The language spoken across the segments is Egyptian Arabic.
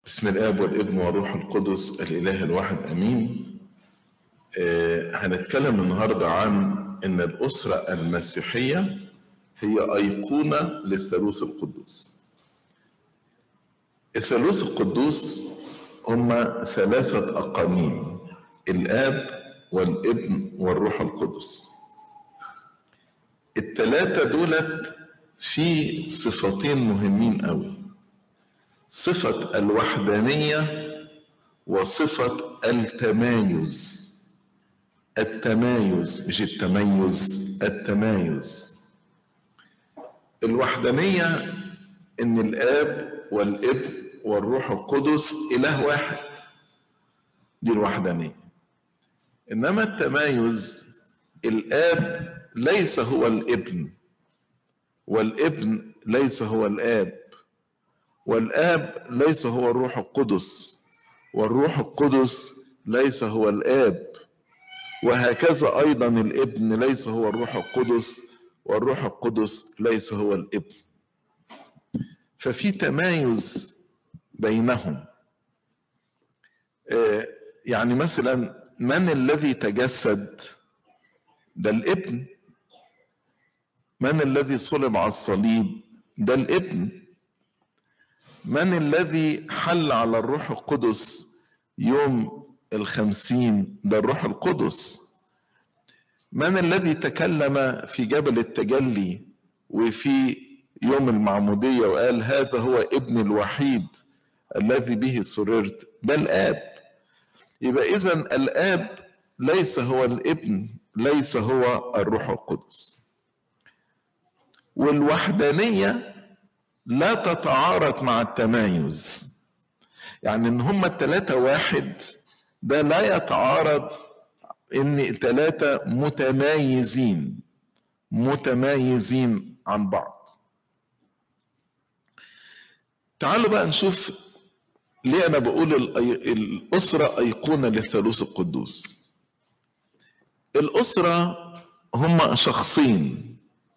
بسم الاب والابن والروح القدس الاله الواحد امين آه هنتكلم النهارده عن ان الاسره المسيحيه هي ايقونه للثالوث القدوس الثالوث القدوس هما ثلاثه اقانيم الاب والابن والروح القدس الثلاثه دولت في صفتين مهمين قوي صفة الوحدانية وصفة التمايز التمايز مش التميز التمايز الوحدانية إن الآب والابن والروح القدس إله واحد دي الوحدانية إنما التمايز الآب ليس هو الابن والابن ليس هو الآب والآب ليس هو الروح القدس والروح القدس ليس هو الآب وهكذا أيضا الابن ليس هو الروح القدس والروح القدس ليس هو الابن ففي تمايز بينهم يعني مثلا من الذي تجسد ده الابن من الذي صلب على الصليب ده الابن من الذي حل على الروح القدس يوم الخمسين ده الروح القدس من الذي تكلم في جبل التجلي وفي يوم المعمودية وقال هذا هو ابن الوحيد الذي به سررت ده الآب يبقى إذا الآب ليس هو الابن ليس هو الروح القدس والوحدانية لا تتعارض مع التمايز يعني ان هما التلاتة واحد ده لا يتعارض ان التلاتة متمايزين متمايزين عن بعض تعالوا بقى نشوف ليه انا بقول الاسرة ايقونة للثالوث القدوس الاسرة هما شخصين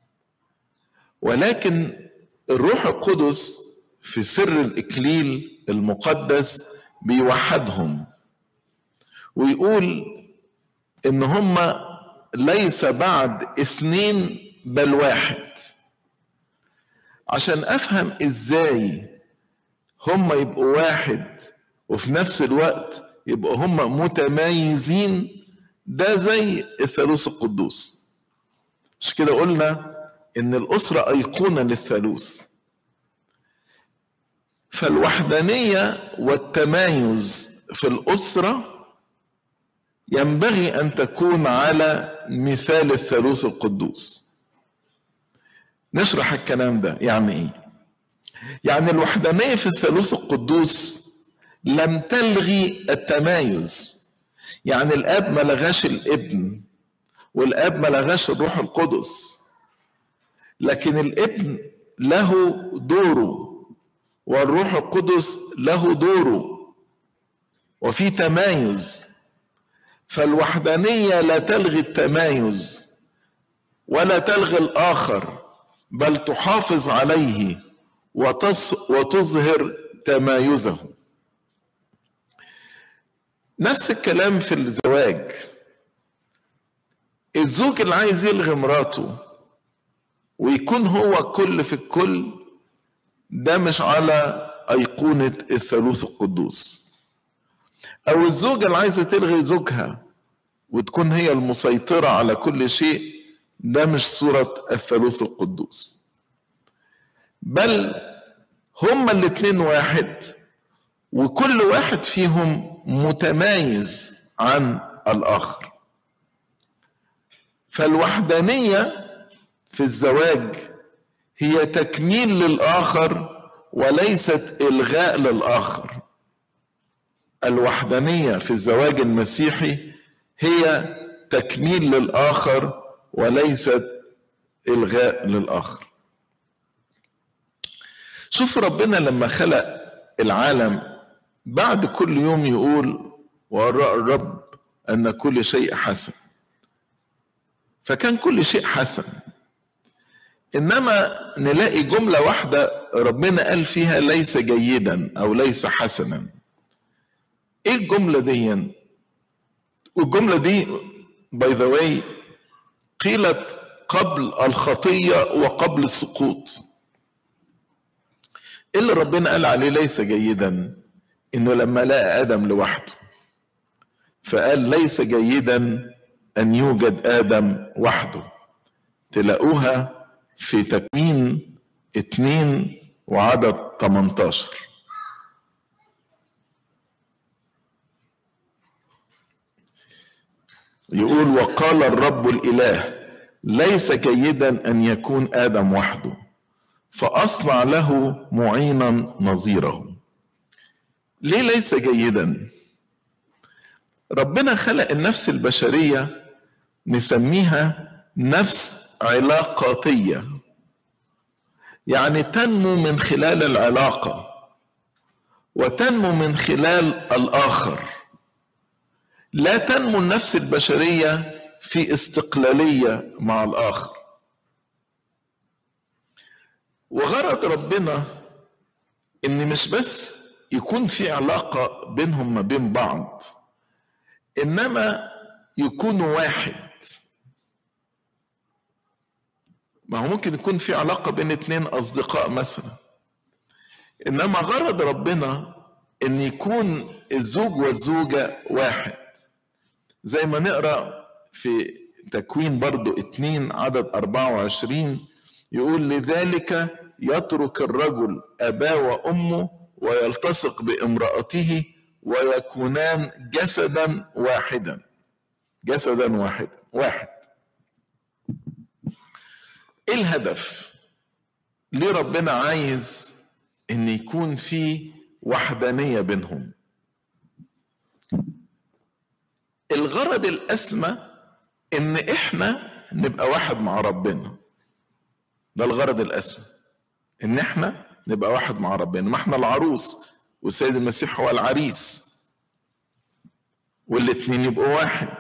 ولكن الروح القدس في سر الاكليل المقدس بيوحدهم ويقول ان هم ليس بعد اثنين بل واحد عشان افهم ازاي هم يبقوا واحد وفي نفس الوقت يبقوا هم متمايزين ده زي الثالوث القدوس مش كده قلنا ان الاسره ايقونه للثالوث فالوحدانيه والتمايز في الاسره ينبغي ان تكون على مثال الثالوث القدوس نشرح الكلام ده يعني ايه يعني الوحدانيه في الثالوث القدوس لم تلغي التمايز يعني الاب ما لغاش الابن والاب ما لغاش الروح القدس لكن الابن له دوره والروح القدس له دوره وفي تمايز فالوحدانيه لا تلغي التمايز ولا تلغي الاخر بل تحافظ عليه وتظهر تمايزه نفس الكلام في الزواج الزوج اللي عايز يلغي مراته ويكون هو كل في الكل ده مش على أيقونة الثالوث القدوس أو الزوجة اللي عايزة تلغي زوجها وتكون هي المسيطرة على كل شيء ده مش صورة الثالوث القدوس بل هما الاتنين واحد وكل واحد فيهم متمايز عن الآخر فالوحدانية في الزواج هي تكميل للآخر وليست إلغاء للآخر الوحدانية في الزواج المسيحي هي تكميل للآخر وليست إلغاء للآخر شوف ربنا لما خلق العالم بعد كل يوم يقول وراء الرب أن كل شيء حسن فكان كل شيء حسن انما نلاقي جمله واحده ربنا قال فيها ليس جيدا او ليس حسنا ايه الجمله دي والجمله دي باي ذا واي قيلت قبل الخطيه وقبل السقوط ايه اللي ربنا قال عليه ليس جيدا انه لما لقى ادم لوحده فقال ليس جيدا ان يوجد ادم وحده تلاقوها في تكوين اتنين وعدد 18 يقول وقال الرب الاله ليس جيدا ان يكون ادم وحده فاصنع له معينا نظيره ليه ليس جيدا ربنا خلق النفس البشريه نسميها نفس علاقاتيه يعني تنمو من خلال العلاقه وتنمو من خلال الاخر لا تنمو النفس البشريه في استقلاليه مع الاخر وغرض ربنا ان مش بس يكون في علاقه بينهم ما بين بعض انما يكونوا واحد ما هو ممكن يكون في علاقه بين اتنين اصدقاء مثلا انما غرض ربنا ان يكون الزوج والزوجه واحد زي ما نقرا في تكوين برضو اتنين عدد 24 يقول لذلك يترك الرجل أباه وأمه ويلتصق بامرأته ويكونان جسدا واحدا جسدا واحدا واحد ايه الهدف ليه ربنا عايز ان يكون في وحدانيه بينهم الغرض الاسمى ان احنا نبقى واحد مع ربنا ده الغرض الاسمى ان احنا نبقى واحد مع ربنا ما احنا العروس والسيد المسيح هو العريس والاتنين يبقوا واحد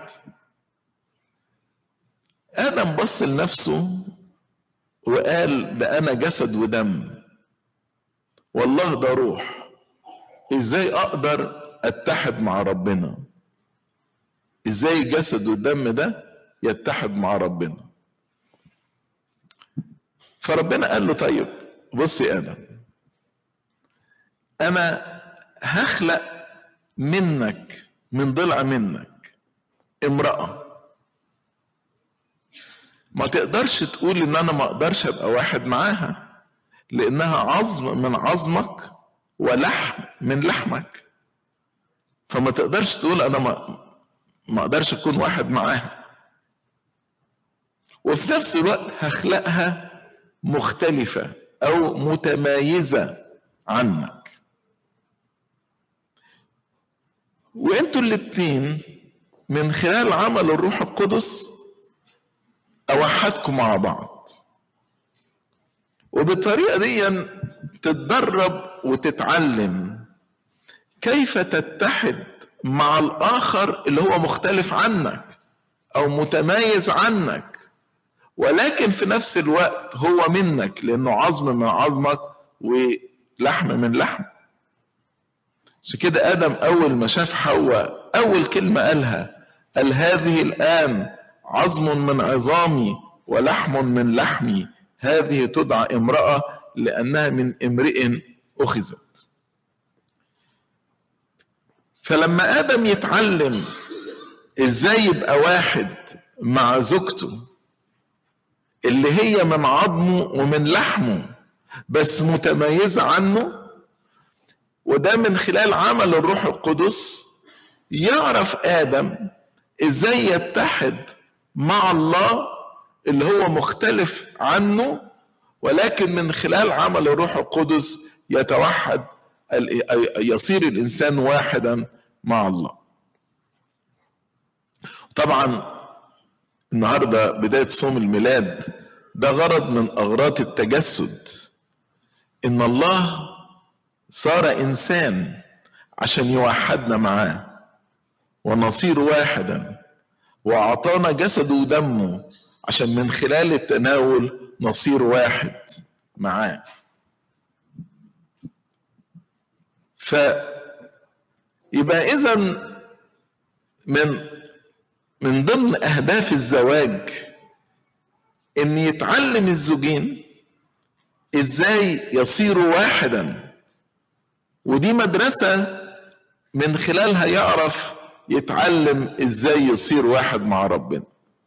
ادم بص لنفسه وقال ده انا جسد ودم والله ده روح ازاي اقدر اتحد مع ربنا ازاي الجسد والدم ده يتحد مع ربنا فربنا قال له طيب بص يا ادم انا هخلق منك من ضلع منك امراه ما تقدرش تقول ان انا ما اقدرش ابقى واحد معاها لانها عظم من عظمك ولحم من لحمك فما تقدرش تقول انا ما ما اقدرش اكون واحد معاها وفي نفس الوقت هخلقها مختلفة أو متميزة عنك وانتوا الاتنين من خلال عمل الروح القدس اوحدكم مع بعض وبالطريقه دي تتدرب وتتعلم كيف تتحد مع الاخر اللي هو مختلف عنك او متميز عنك ولكن في نفس الوقت هو منك لانه عظم من عظمك ولحم من لحم عشان كده ادم اول ما شاف حواء اول كلمه قالها قال هذه الان عظم من عظامي ولحم من لحمي هذه تدعى امراه لانها من امرئ اخذت فلما ادم يتعلم ازاي يبقى واحد مع زوجته اللي هي من عظمه ومن لحمه بس متميزه عنه وده من خلال عمل الروح القدس يعرف ادم ازاي يتحد مع الله اللي هو مختلف عنه ولكن من خلال عمل الروح القدس يتوحد يصير الانسان واحدا مع الله طبعا النهارده بدايه صوم الميلاد ده غرض من اغراض التجسد ان الله صار انسان عشان يوحدنا معاه ونصير واحدا واعطانا جسده ودمه عشان من خلال التناول نصير واحد معاه ف يبقى اذا من من ضمن اهداف الزواج ان يتعلم الزوجين ازاي يصيروا واحدا ودي مدرسه من خلالها يعرف يتعلم ازاي يصير واحد مع ربنا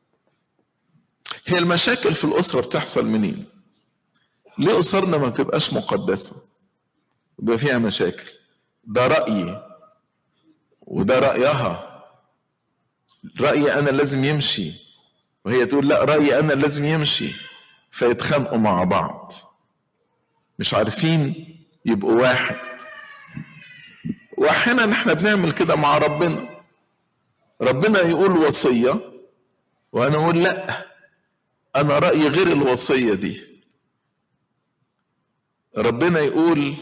هي المشاكل في الاسره بتحصل منين ليه اسرنا ما بتبقاش مقدسه يبقى فيها مشاكل ده رايي وده رايها رايي انا لازم يمشي وهي تقول لا رايي انا لازم يمشي فيتخانقوا مع بعض مش عارفين يبقوا واحد واحيانا احنا بنعمل كده مع ربنا ربنا يقول وصيه وانا اقول لا انا رايي غير الوصيه دي ربنا يقول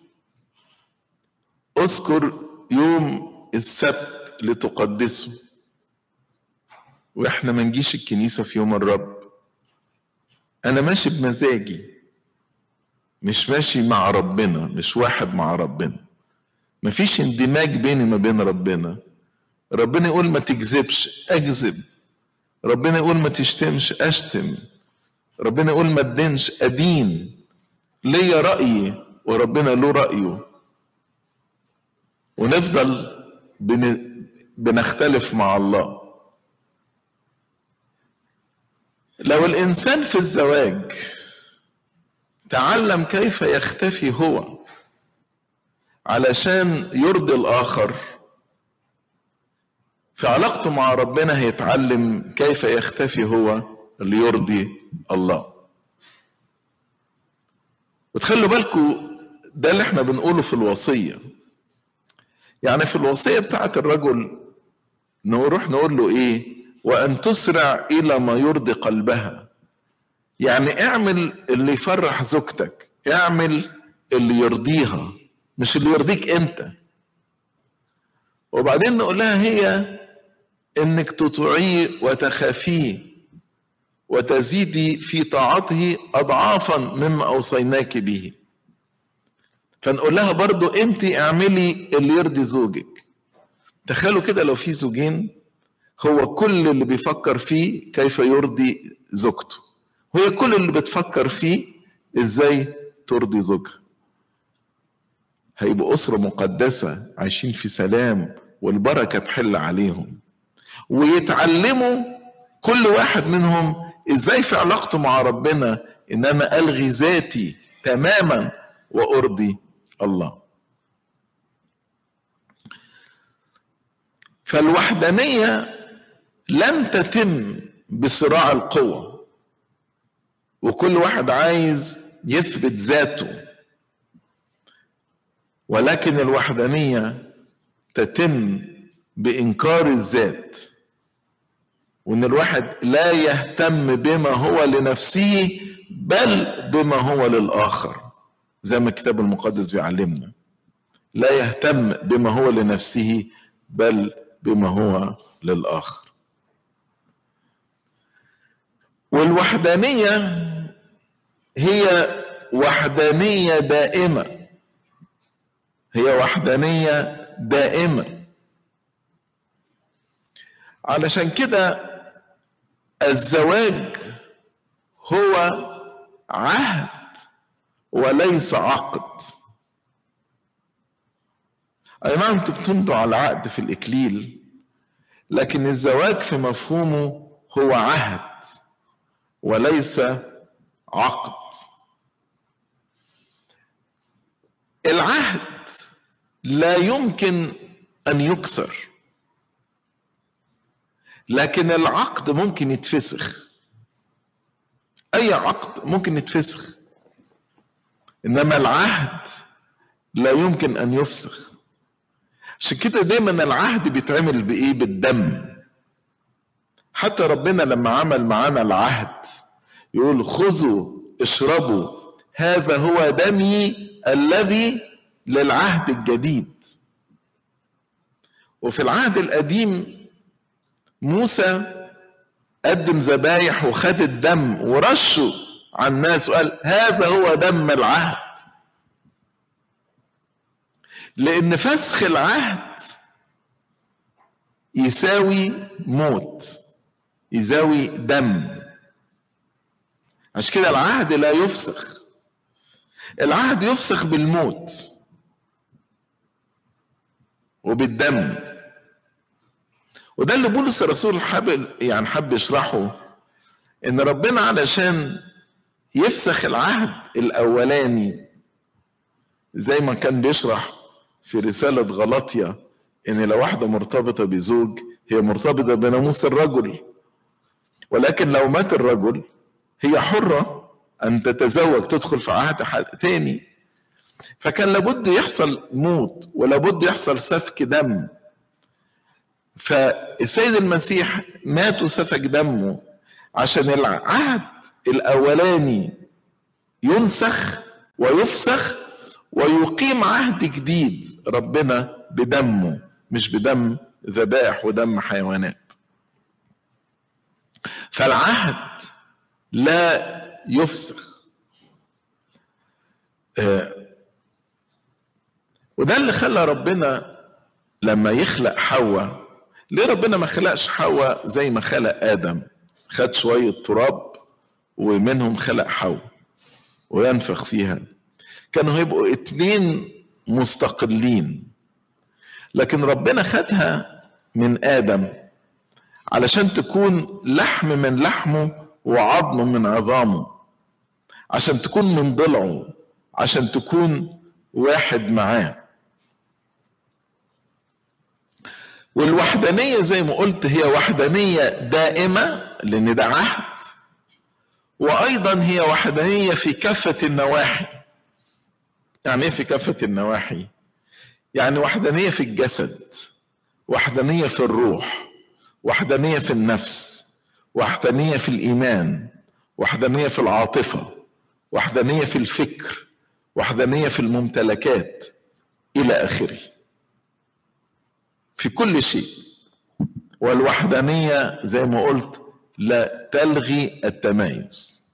اذكر يوم السبت لتقدسه واحنا ما نجيش الكنيسه في يوم الرب انا ماشي بمزاجي مش ماشي مع ربنا مش واحد مع ربنا مفيش اندماج بيني ما بين ربنا ربنا يقول ما تكذبش اكذب ربنا يقول ما تشتمش اشتم ربنا يقول ما تدينش ادين ليا رايي وربنا له رايه ونفضل بن... بنختلف مع الله لو الانسان في الزواج تعلم كيف يختفي هو علشان يرضي الاخر في علاقته مع ربنا هيتعلم كيف يختفي هو ليرضي الله وتخلوا بالكم ده اللي احنا بنقوله في الوصية يعني في الوصية بتاعت الرجل نروح نقول له ايه وان تسرع الى ما يرضي قلبها يعني اعمل اللي يفرح زوجتك اعمل اللي يرضيها مش اللي يرضيك انت وبعدين نقول لها هي انك تطيعيه وتخافيه وتزيدي في طاعته اضعافا مما اوصيناك به فنقول لها برضو انت اعملي اللي يرضي زوجك تخيلوا كده لو في زوجين هو كل اللي بيفكر فيه كيف يرضي زوجته وهي كل اللي بتفكر فيه ازاي ترضي زوجها هيبقوا أسرة مقدسة عايشين في سلام والبركة تحل عليهم ويتعلموا كل واحد منهم ازاي في علاقته مع ربنا ان انا الغي ذاتي تماما وارضي الله فالوحدانيه لم تتم بصراع القوة وكل واحد عايز يثبت ذاته ولكن الوحدانية تتم بإنكار الذات وإن الواحد لا يهتم بما هو لنفسه بل بما هو للآخر زي ما الكتاب المقدس بيعلمنا لا يهتم بما هو لنفسه بل بما هو للآخر والوحدانية هي وحدانية دائمة هي وحدانية دائمة علشان كده الزواج هو عهد وليس عقد أي نعم أنتم بتمضوا على عقد في الإكليل لكن الزواج في مفهومه هو عهد وليس عقد العهد لا يمكن ان يكسر لكن العقد ممكن يتفسخ اي عقد ممكن يتفسخ انما العهد لا يمكن ان يفسخ عشان كده دايما العهد بيتعمل بايه بالدم حتى ربنا لما عمل معانا العهد يقول خذوا اشربوا هذا هو دمي الذي للعهد الجديد وفي العهد القديم موسى قدم ذبايح وخد الدم ورشه على الناس وقال هذا هو دم العهد لان فسخ العهد يساوي موت يساوي دم عشان كده العهد لا يفسخ العهد يفسخ بالموت وبالدم وده اللي بولس الرسول حب يعني حب يشرحه ان ربنا علشان يفسخ العهد الاولاني زي ما كان بيشرح في رسالة غلطية ان لو واحدة مرتبطة بزوج هي مرتبطة بناموس الرجل ولكن لو مات الرجل هي حرة ان تتزوج تدخل في عهد تاني فكان لابد يحصل موت ولابد يحصل سفك دم فالسيد المسيح مات وسفك دمه عشان العهد الاولاني ينسخ ويفسخ ويقيم عهد جديد ربنا بدمه مش بدم ذبائح ودم حيوانات فالعهد لا يفسخ وده اللي خلى ربنا لما يخلق حواء ليه ربنا ما خلقش حواء زي ما خلق ادم خد شويه تراب ومنهم خلق حواء وينفخ فيها كانوا هيبقوا اتنين مستقلين لكن ربنا خدها من ادم علشان تكون لحم من لحمه وعظم من عظامه عشان تكون من ضلعه عشان تكون واحد معاه والوحدانية زي ما قلت هي وحدانية دائمة لأن ده عهد وأيضا هي وحدانية في كافة النواحي يعني إيه في كافة النواحي؟ يعني وحدانية في الجسد وحدانية في الروح وحدانية في النفس وحدانية في الإيمان وحدانية في العاطفة وحدانية في الفكر وحدانية في الممتلكات إلى آخره في كل شيء والوحدانية زي ما قلت لا تلغي التمايز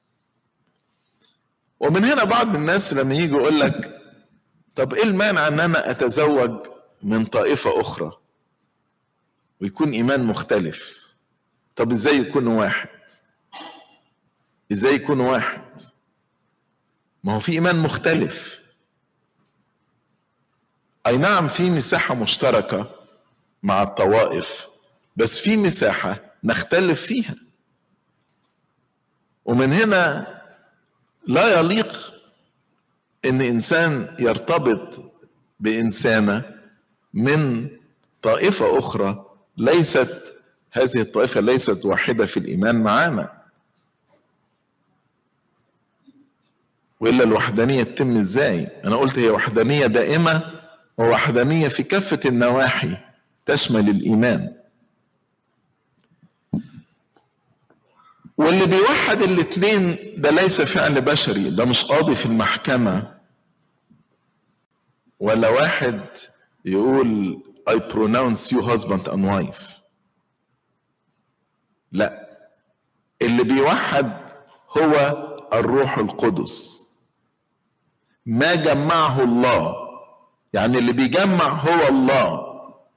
ومن هنا بعض الناس لما يجي يقول لك طب ايه المانع ان انا اتزوج من طائفة اخرى ويكون ايمان مختلف طب ازاي يكون واحد ازاي يكون واحد ما هو في ايمان مختلف اي نعم في مساحة مشتركة مع الطوائف بس في مساحة نختلف فيها ومن هنا لا يليق ان انسان يرتبط بانسانة من طائفة اخرى ليست هذه الطائفة ليست واحدة في الايمان معانا والا الوحدانية تتم ازاي انا قلت هي وحدانية دائمة ووحدانية في كافة النواحي تشمل الايمان واللي بيوحد الاثنين ده ليس فعل بشري ده مش قاضي في المحكمة ولا واحد يقول I pronounce you husband and wife لا اللي بيوحد هو الروح القدس ما جمعه الله يعني اللي بيجمع هو الله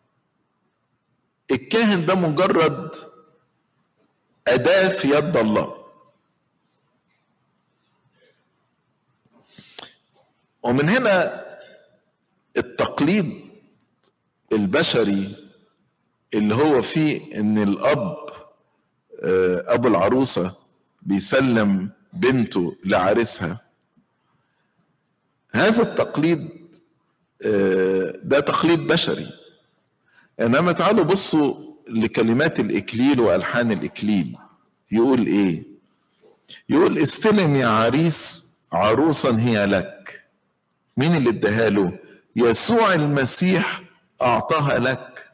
الكاهن ده مجرد أداة في يد الله ومن هنا التقليد البشري اللي هو فيه ان الاب ابو العروسه بيسلم بنته لعريسها هذا التقليد ده تقليد بشري انما تعالوا بصوا لكلمات الاكليل والحان الاكليل يقول ايه يقول استلم يا عريس عروسا هي لك مين اللي اداها له يسوع المسيح اعطاها لك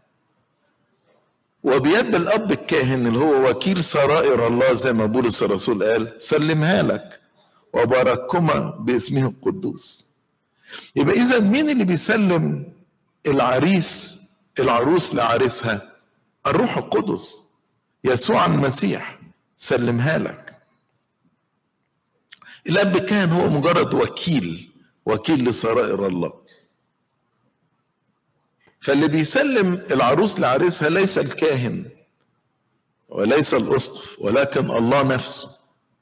وبيد الاب الكاهن اللي هو وكيل سرائر الله زي ما بولس الرسول قال سلمها لك وبارككما باسمه القدوس يبقى اذا مين اللي بيسلم العريس العروس لعريسها الروح القدس يسوع المسيح سلمها لك الاب كان هو مجرد وكيل وكيل لسرائر الله فاللي بيسلم العروس لعريسها ليس الكاهن وليس الاسقف ولكن الله نفسه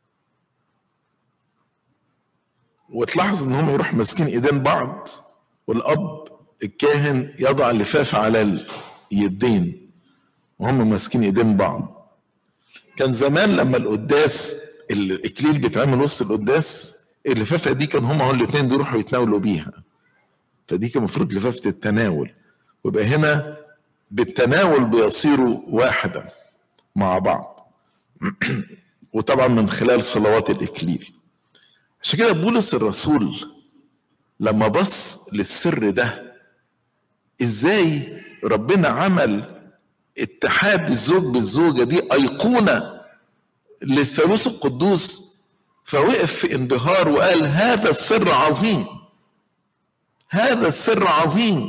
وتلاحظ ان هم يروح ماسكين ايدين بعض والاب الكاهن يضع اللفاف على اليدين وهم ماسكين ايدين بعض كان زمان لما القداس الاكليل بيتعمل وسط القداس اللفافه دي كان هم هو الاثنين بيروحوا يتناولوا بيها فدي كان المفروض لفافه التناول ويبقى هنا بالتناول بيصيروا واحدا مع بعض وطبعا من خلال صلوات الاكليل عشان كده بولس الرسول لما بص للسر ده ازاي ربنا عمل اتحاد الزوج بالزوجه دي ايقونه للثالوث القدوس فوقف في انبهار وقال هذا السر عظيم هذا السر عظيم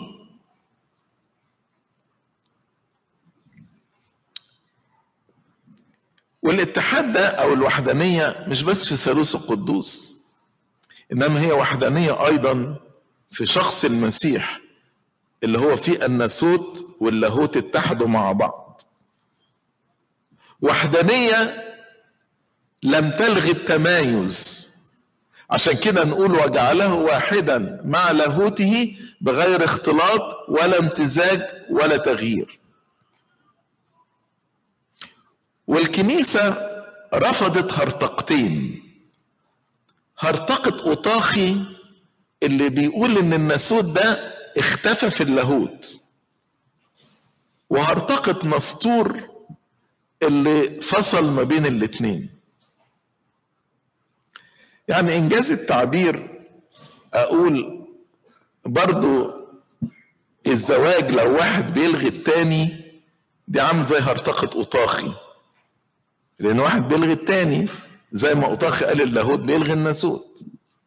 والاتحاد ده او الوحدانيه مش بس في ثالوث القدوس انما هي وحدانيه ايضا في شخص المسيح اللي هو فيه الناسوت واللاهوت اتحدوا مع بعض وحدانيه لم تلغي التمايز عشان كده نقول وجعله واحدا مع لاهوته بغير اختلاط ولا امتزاج ولا تغيير والكنيسه رفضت هرطقتين هرطقة أوطاخي اللي بيقول إن الناسوت ده اختفى في اللاهوت وهرطقة نسطور اللي فصل ما بين الاتنين يعني إنجاز التعبير أقول برضو الزواج لو واحد بيلغي التاني دي عامل زي هرطقة أوطاخي لأن واحد بيلغي التاني زي ما أوطاخي قال اللاهوت بيلغي الناسوت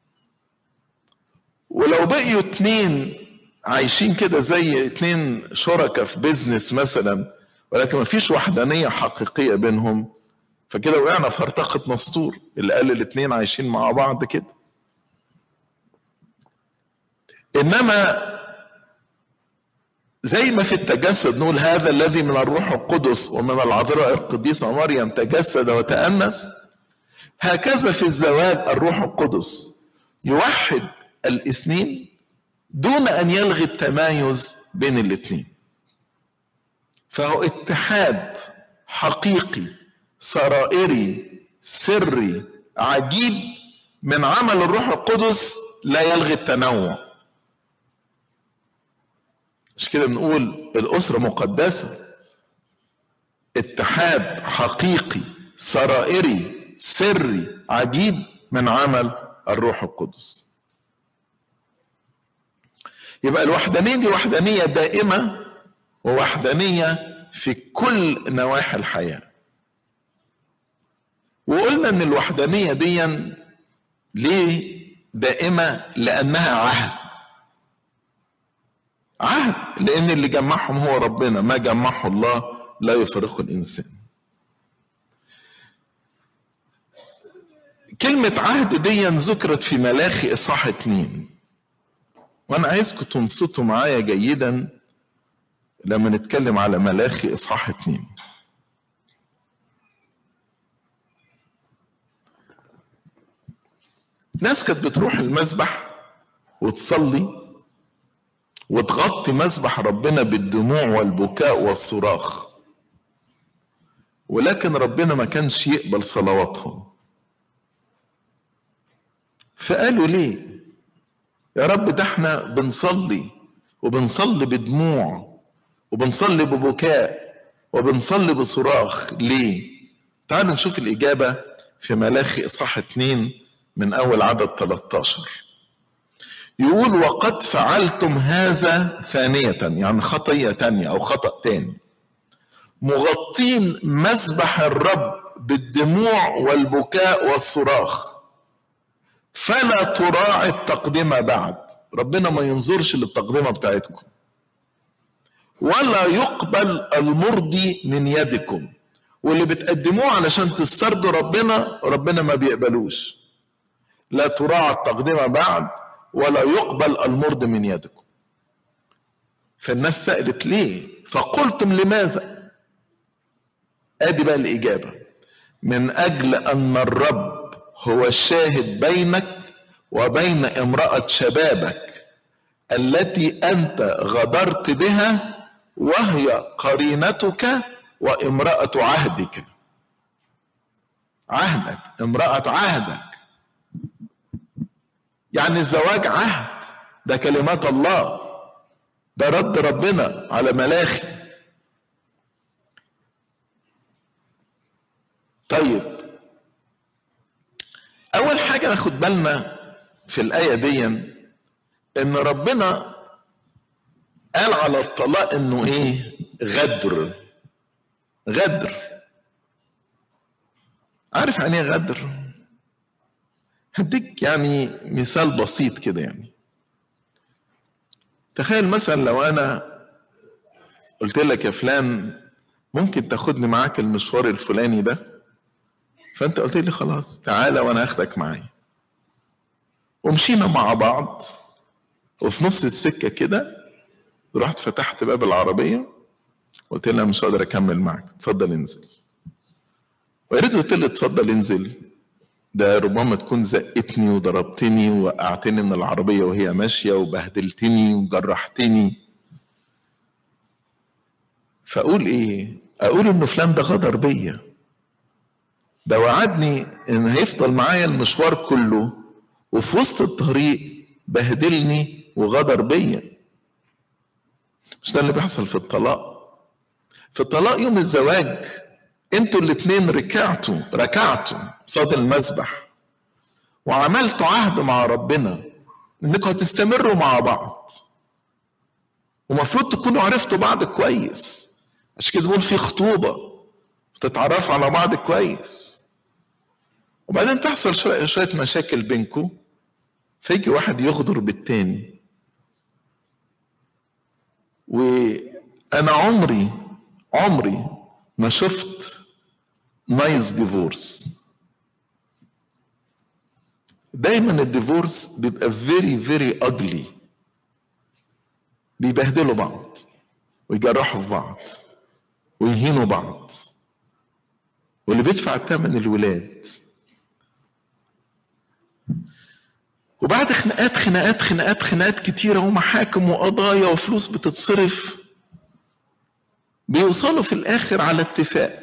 ولو بقيوا اتنين عايشين كده زي اتنين شركاء في بيزنس مثلا ولكن ما فيش وحدانية حقيقية بينهم فكده وقعنا في هرطقة نسطور اللي قال الاتنين عايشين مع بعض كده انما زي ما في التجسد نقول هذا الذي من الروح القدس ومن العذراء القديسة مريم تجسد وتأنس هكذا في الزواج الروح القدس يوحد الاثنين دون ان يلغي التمايز بين الاثنين فهو اتحاد حقيقي سرائري سري عجيب من عمل الروح القدس لا يلغي التنوع مش كده بنقول الأسرة مقدسة اتحاد حقيقي سرائري سري عجيب من عمل الروح القدس يبقى الوحدانية دي وحدانية دائمة ووحدانية في كل نواحي الحياة وقلنا ان الوحدانية دي ليه دائمة لأنها عهد عهد لأن اللي جمعهم هو ربنا ما جمعه الله لا يفرقه الإنسان كلمة عهد دي ذكرت في ملاخي إصحاح اتنين وأنا عايزكم تنصتوا معايا جيدا لما نتكلم على ملاخي إصحاح اتنين ناس كانت بتروح المسبح وتصلي وتغطي مسبح ربنا بالدموع والبكاء والصراخ ولكن ربنا ما كانش يقبل صلواتهم فقالوا ليه يا رب ده احنا بنصلي وبنصلي بدموع وبنصلي ببكاء وبنصلي بصراخ ليه تعالوا نشوف الإجابة في ملاخي إصحاح 2 من أول عدد 13 يقول وقد فعلتم هذا ثانية يعني خطية تانية أو خطأ تاني مغطين مسبح الرب بالدموع والبكاء والصراخ فلا تراعي التقدمة بعد ربنا ما ينظرش للتقدمة بتاعتكم ولا يقبل المرضي من يدكم واللي بتقدموه علشان تسترضوا ربنا ربنا ما بيقبلوش لا تراعى التقدمة بعد ولا يقبل المرض من يدكم فالناس سألت ليه فقلتم لماذا ادي بقى الإجابة من أجل أن الرب هو الشاهد بينك وبين امرأة شبابك التي أنت غدرت بها وهي قرينتك وامرأة عهدك عهدك امرأة عهدك يعني الزواج عهد ده كلمات الله ده رد ربنا على ملاخي طيب اول حاجه ناخد بالنا في الايه دي ان ربنا قال على الطلاق انه ايه غدر غدر عارف يعني ايه غدر هديك يعني مثال بسيط كده يعني تخيل مثلا لو انا قلت لك يا فلان ممكن تاخدني معاك المشوار الفلاني ده فانت قلت لي خلاص تعالى وانا اخدك معايا ومشينا مع بعض وفي نص السكه كده رحت فتحت باب العربيه قلت لها مش قادر اكمل معك اتفضل انزل ويا ريت قلت لي اتفضل انزل ده ربما تكون زقتني وضربتني ووقعتني من العربيه وهي ماشيه وبهدلتني وجرحتني فاقول ايه اقول انه فلان ده غدر بيا ده وعدني ان هيفضل معايا المشوار كله وفي وسط الطريق بهدلني وغدر بيا مش ده اللي بيحصل في الطلاق في الطلاق يوم الزواج انتوا الاتنين ركعتوا ركعتوا قصاد المذبح وعملتوا عهد مع ربنا انكم هتستمروا مع بعض ومفروض تكونوا عرفتوا بعض كويس عشان كده بنقول في خطوبة وتتعرفوا على بعض كويس وبعدين تحصل شوية, شوية مشاكل بينكم فيجي واحد يغدر بالتاني وانا عمري عمري ما شفت نايس ديفورس دايما الديفورس بيبقى فيري فيري اجلي بيبهدلوا بعض ويجرحوا في بعض ويهينوا بعض واللي بيدفع الثمن الولاد وبعد خناقات خناقات خناقات خناقات كتيرة ومحاكم وقضايا وفلوس بتتصرف بيوصلوا في الآخر على اتفاق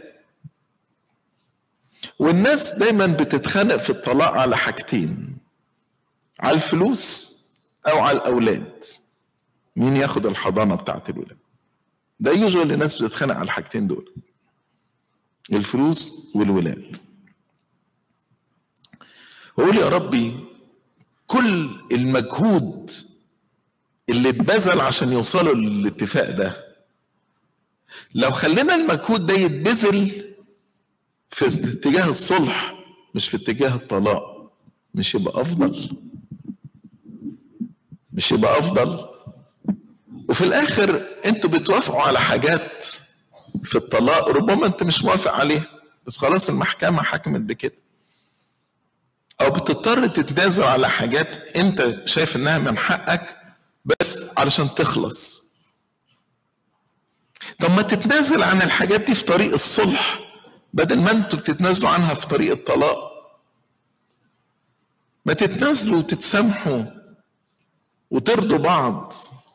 والناس دايما بتتخانق في الطلاق على حاجتين على الفلوس أو على الأولاد مين ياخد الحضانة بتاعت الولاد ده يوجوال الناس بتتخانق على الحاجتين دول الفلوس والولاد وقول يا ربي كل المجهود اللي اتبذل عشان يوصلوا للاتفاق ده لو خلينا المجهود ده يتبذل في اتجاه الصلح مش في اتجاه الطلاق مش يبقى افضل مش يبقى افضل وفي الاخر انتوا بتوافقوا على حاجات في الطلاق ربما انت مش موافق عليها بس خلاص المحكمه حكمت بكده او بتضطر تتنازل على حاجات انت شايف انها من حقك بس علشان تخلص طب ما تتنازل عن الحاجات دي في طريق الصلح بدل ما انتوا بتتنازلوا عنها في طريق الطلاق ما تتنازلوا وتتسامحوا وترضوا بعض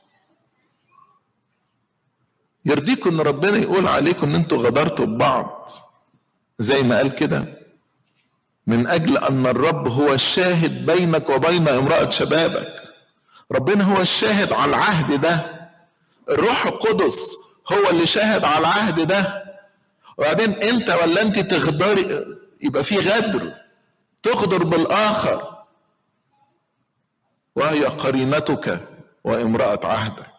يرضيكم ان ربنا يقول عليكم ان انتوا غدرتوا ببعض زي ما قال كده من اجل ان الرب هو الشاهد بينك وبين امراه شبابك ربنا هو الشاهد على العهد ده الروح القدس هو اللي شاهد على العهد ده وبعدين انت ولا انت تغدري يبقى في غدر تغدر بالاخر وهي قرينتك وامراه عهدك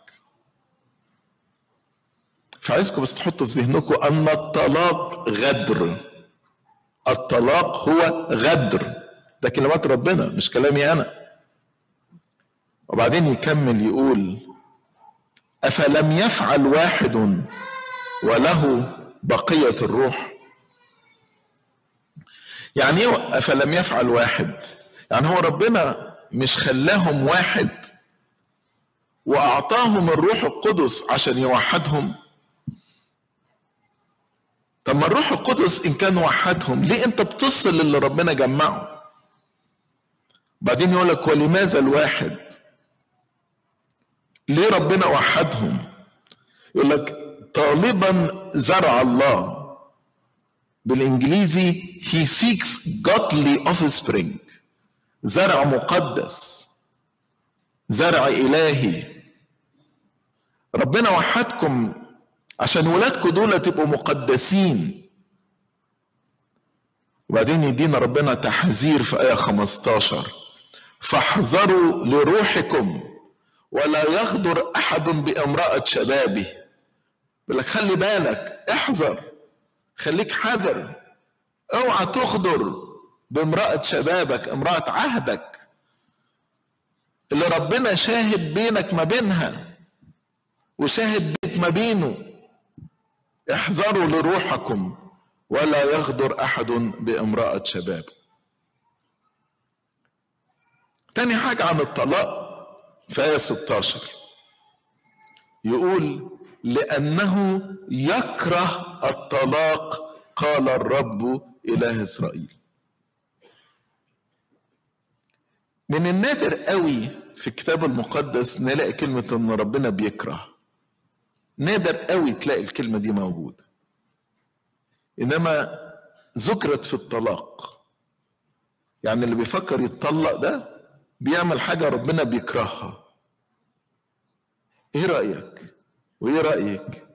فعايزكم بس تحطوا في ذهنكم ان الطلاق غدر الطلاق هو غدر ده كلمات ربنا مش كلامي انا وبعدين يكمل يقول افلم يفعل واحد وله بقيه الروح يعني ايه افلم يفعل واحد يعني هو ربنا مش خلاهم واحد واعطاهم الروح القدس عشان يوحدهم طب ما الروح القدس ان كان وحدهم ليه انت بتفصل اللي ربنا جمعه بعدين يقول لك ولماذا الواحد ليه ربنا وحدهم يقول لك طالبا زرع الله بالانجليزي he seeks godly offspring زرع مقدس زرع الهي ربنا وحدكم عشان ولادكم دول تبقوا مقدسين وبعدين يدينا ربنا تحذير في آية 15 فاحذروا لروحكم ولا يغدر أحد بامرأة شبابه يقول لك خلي بالك احذر خليك حذر اوعى تغدر بامرأة شبابك امرأة عهدك اللي ربنا شاهد بينك ما بينها وشاهد بينك ما بينه احذروا لروحكم ولا يغدر احد بامرأة شباب تاني حاجة عن الطلاق في آية 16 يقول لأنه يكره الطلاق قال الرب إله إسرائيل من النادر قوي في الكتاب المقدس نلاقي كلمة إن ربنا بيكره نادر قوي تلاقي الكلمة دي موجودة إنما ذكرت في الطلاق يعني اللي بيفكر يتطلق ده بيعمل حاجة ربنا بيكرهها إيه رأيك؟ وإيه رأيك؟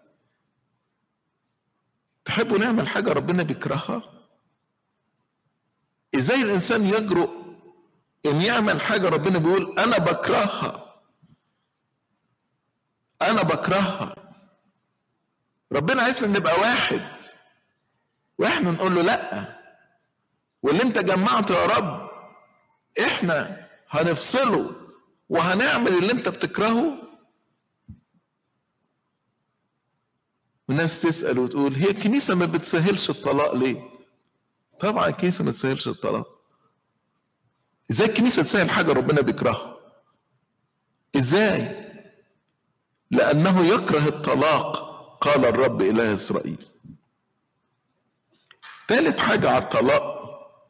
تحبوا نعمل حاجة ربنا بيكرهها؟ إزاي الإنسان يجرؤ إن يعمل حاجة ربنا بيقول أنا بكرهها أنا بكرهها ربنا عايز نبقى واحد واحنا نقول له لا واللي انت جمعته يا رب احنا هنفصله وهنعمل اللي انت بتكرهه وناس تسأل وتقول هي الكنيسة ما بتسهلش الطلاق ليه؟ طبعا الكنيسة ما تسهلش الطلاق ازاي الكنيسة تسهل حاجة ربنا بيكرهها؟ ازاي؟ لأنه يكره الطلاق قال الرب إله إسرائيل ثالث حاجة على الطلاق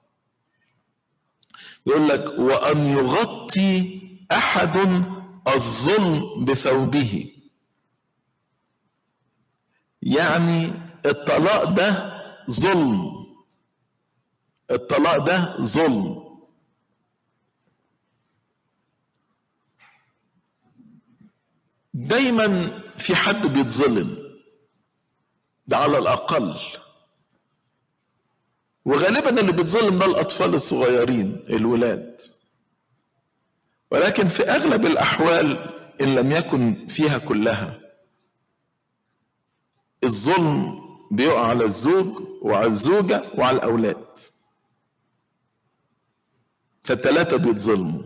يقول لك وأن يغطي أحد الظلم بثوبه يعني الطلاق ده ظلم الطلاق ده ظلم دايما في حد بيتظلم ده على الأقل وغالبا اللي بيتظلم ده الأطفال الصغيرين الولاد ولكن في أغلب الأحوال إن لم يكن فيها كلها الظلم بيقع على الزوج وعلى الزوجة وعلى الأولاد فالتلاتة بيتظلموا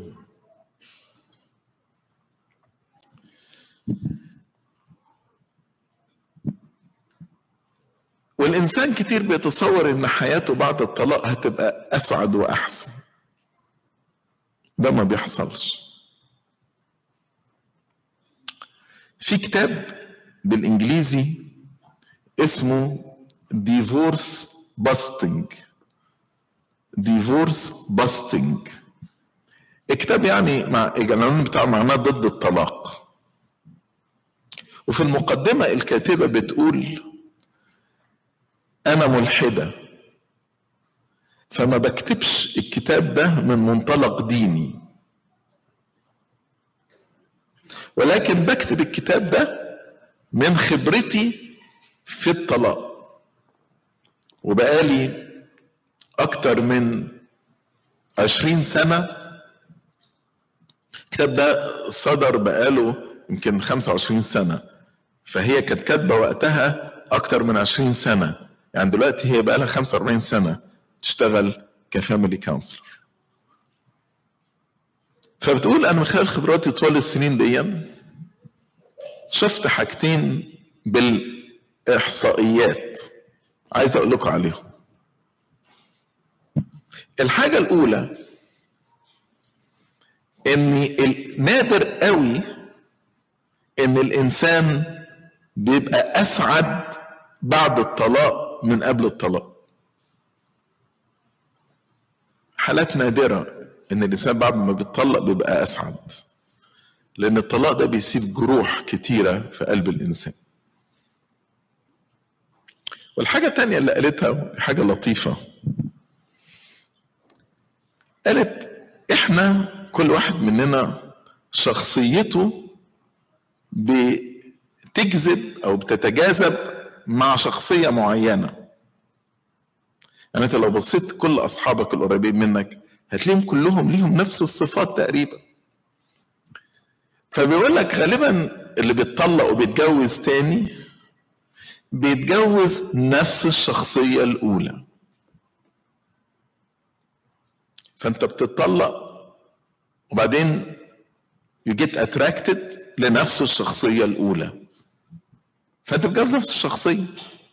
والإنسان كتير بيتصور إن حياته بعد الطلاق هتبقى أسعد وأحسن ده ما بيحصلش في كتاب بالإنجليزي اسمه ديفورس باستنج ديفورس باستنج الكتاب يعني مع العنوان بتاعه معناه ضد الطلاق وفي المقدمة الكاتبة بتقول أنا ملحدة فما بكتبش الكتاب ده من منطلق ديني ولكن بكتب الكتاب ده من خبرتي في الطلاق وبقالي أكتر من عشرين سنة الكتاب ده صدر بقاله يمكن خمسة وعشرين سنة فهي كانت كاتبة وقتها أكتر من عشرين سنة يعني دلوقتي هي بقى لها 45 سنه تشتغل كفاميلي كونسلر فبتقول انا من خلال خبراتي طوال السنين دي شفت حاجتين بالاحصائيات عايز اقول لكم عليهم الحاجه الاولى ان نادر قوي ان الانسان بيبقى اسعد بعد الطلاق من قبل الطلاق حالات نادره ان الانسان بعد ما بيتطلق بيبقى اسعد لان الطلاق ده بيسيب جروح كتيره في قلب الانسان والحاجه الثانيه اللي قالتها حاجه لطيفه قالت احنا كل واحد مننا شخصيته بتجذب او بتتجاذب مع شخصيه معينه يعني انت لو بصيت كل اصحابك القريبين منك هتلاقيهم كلهم ليهم نفس الصفات تقريبا فبيقول لك غالبا اللي بيتطلق وبيتجوز تاني بيتجوز نفس الشخصيه الاولى فانت بتطلق وبعدين you get attracted لنفس الشخصية الأولى فأنت بتجوز نفس الشخصية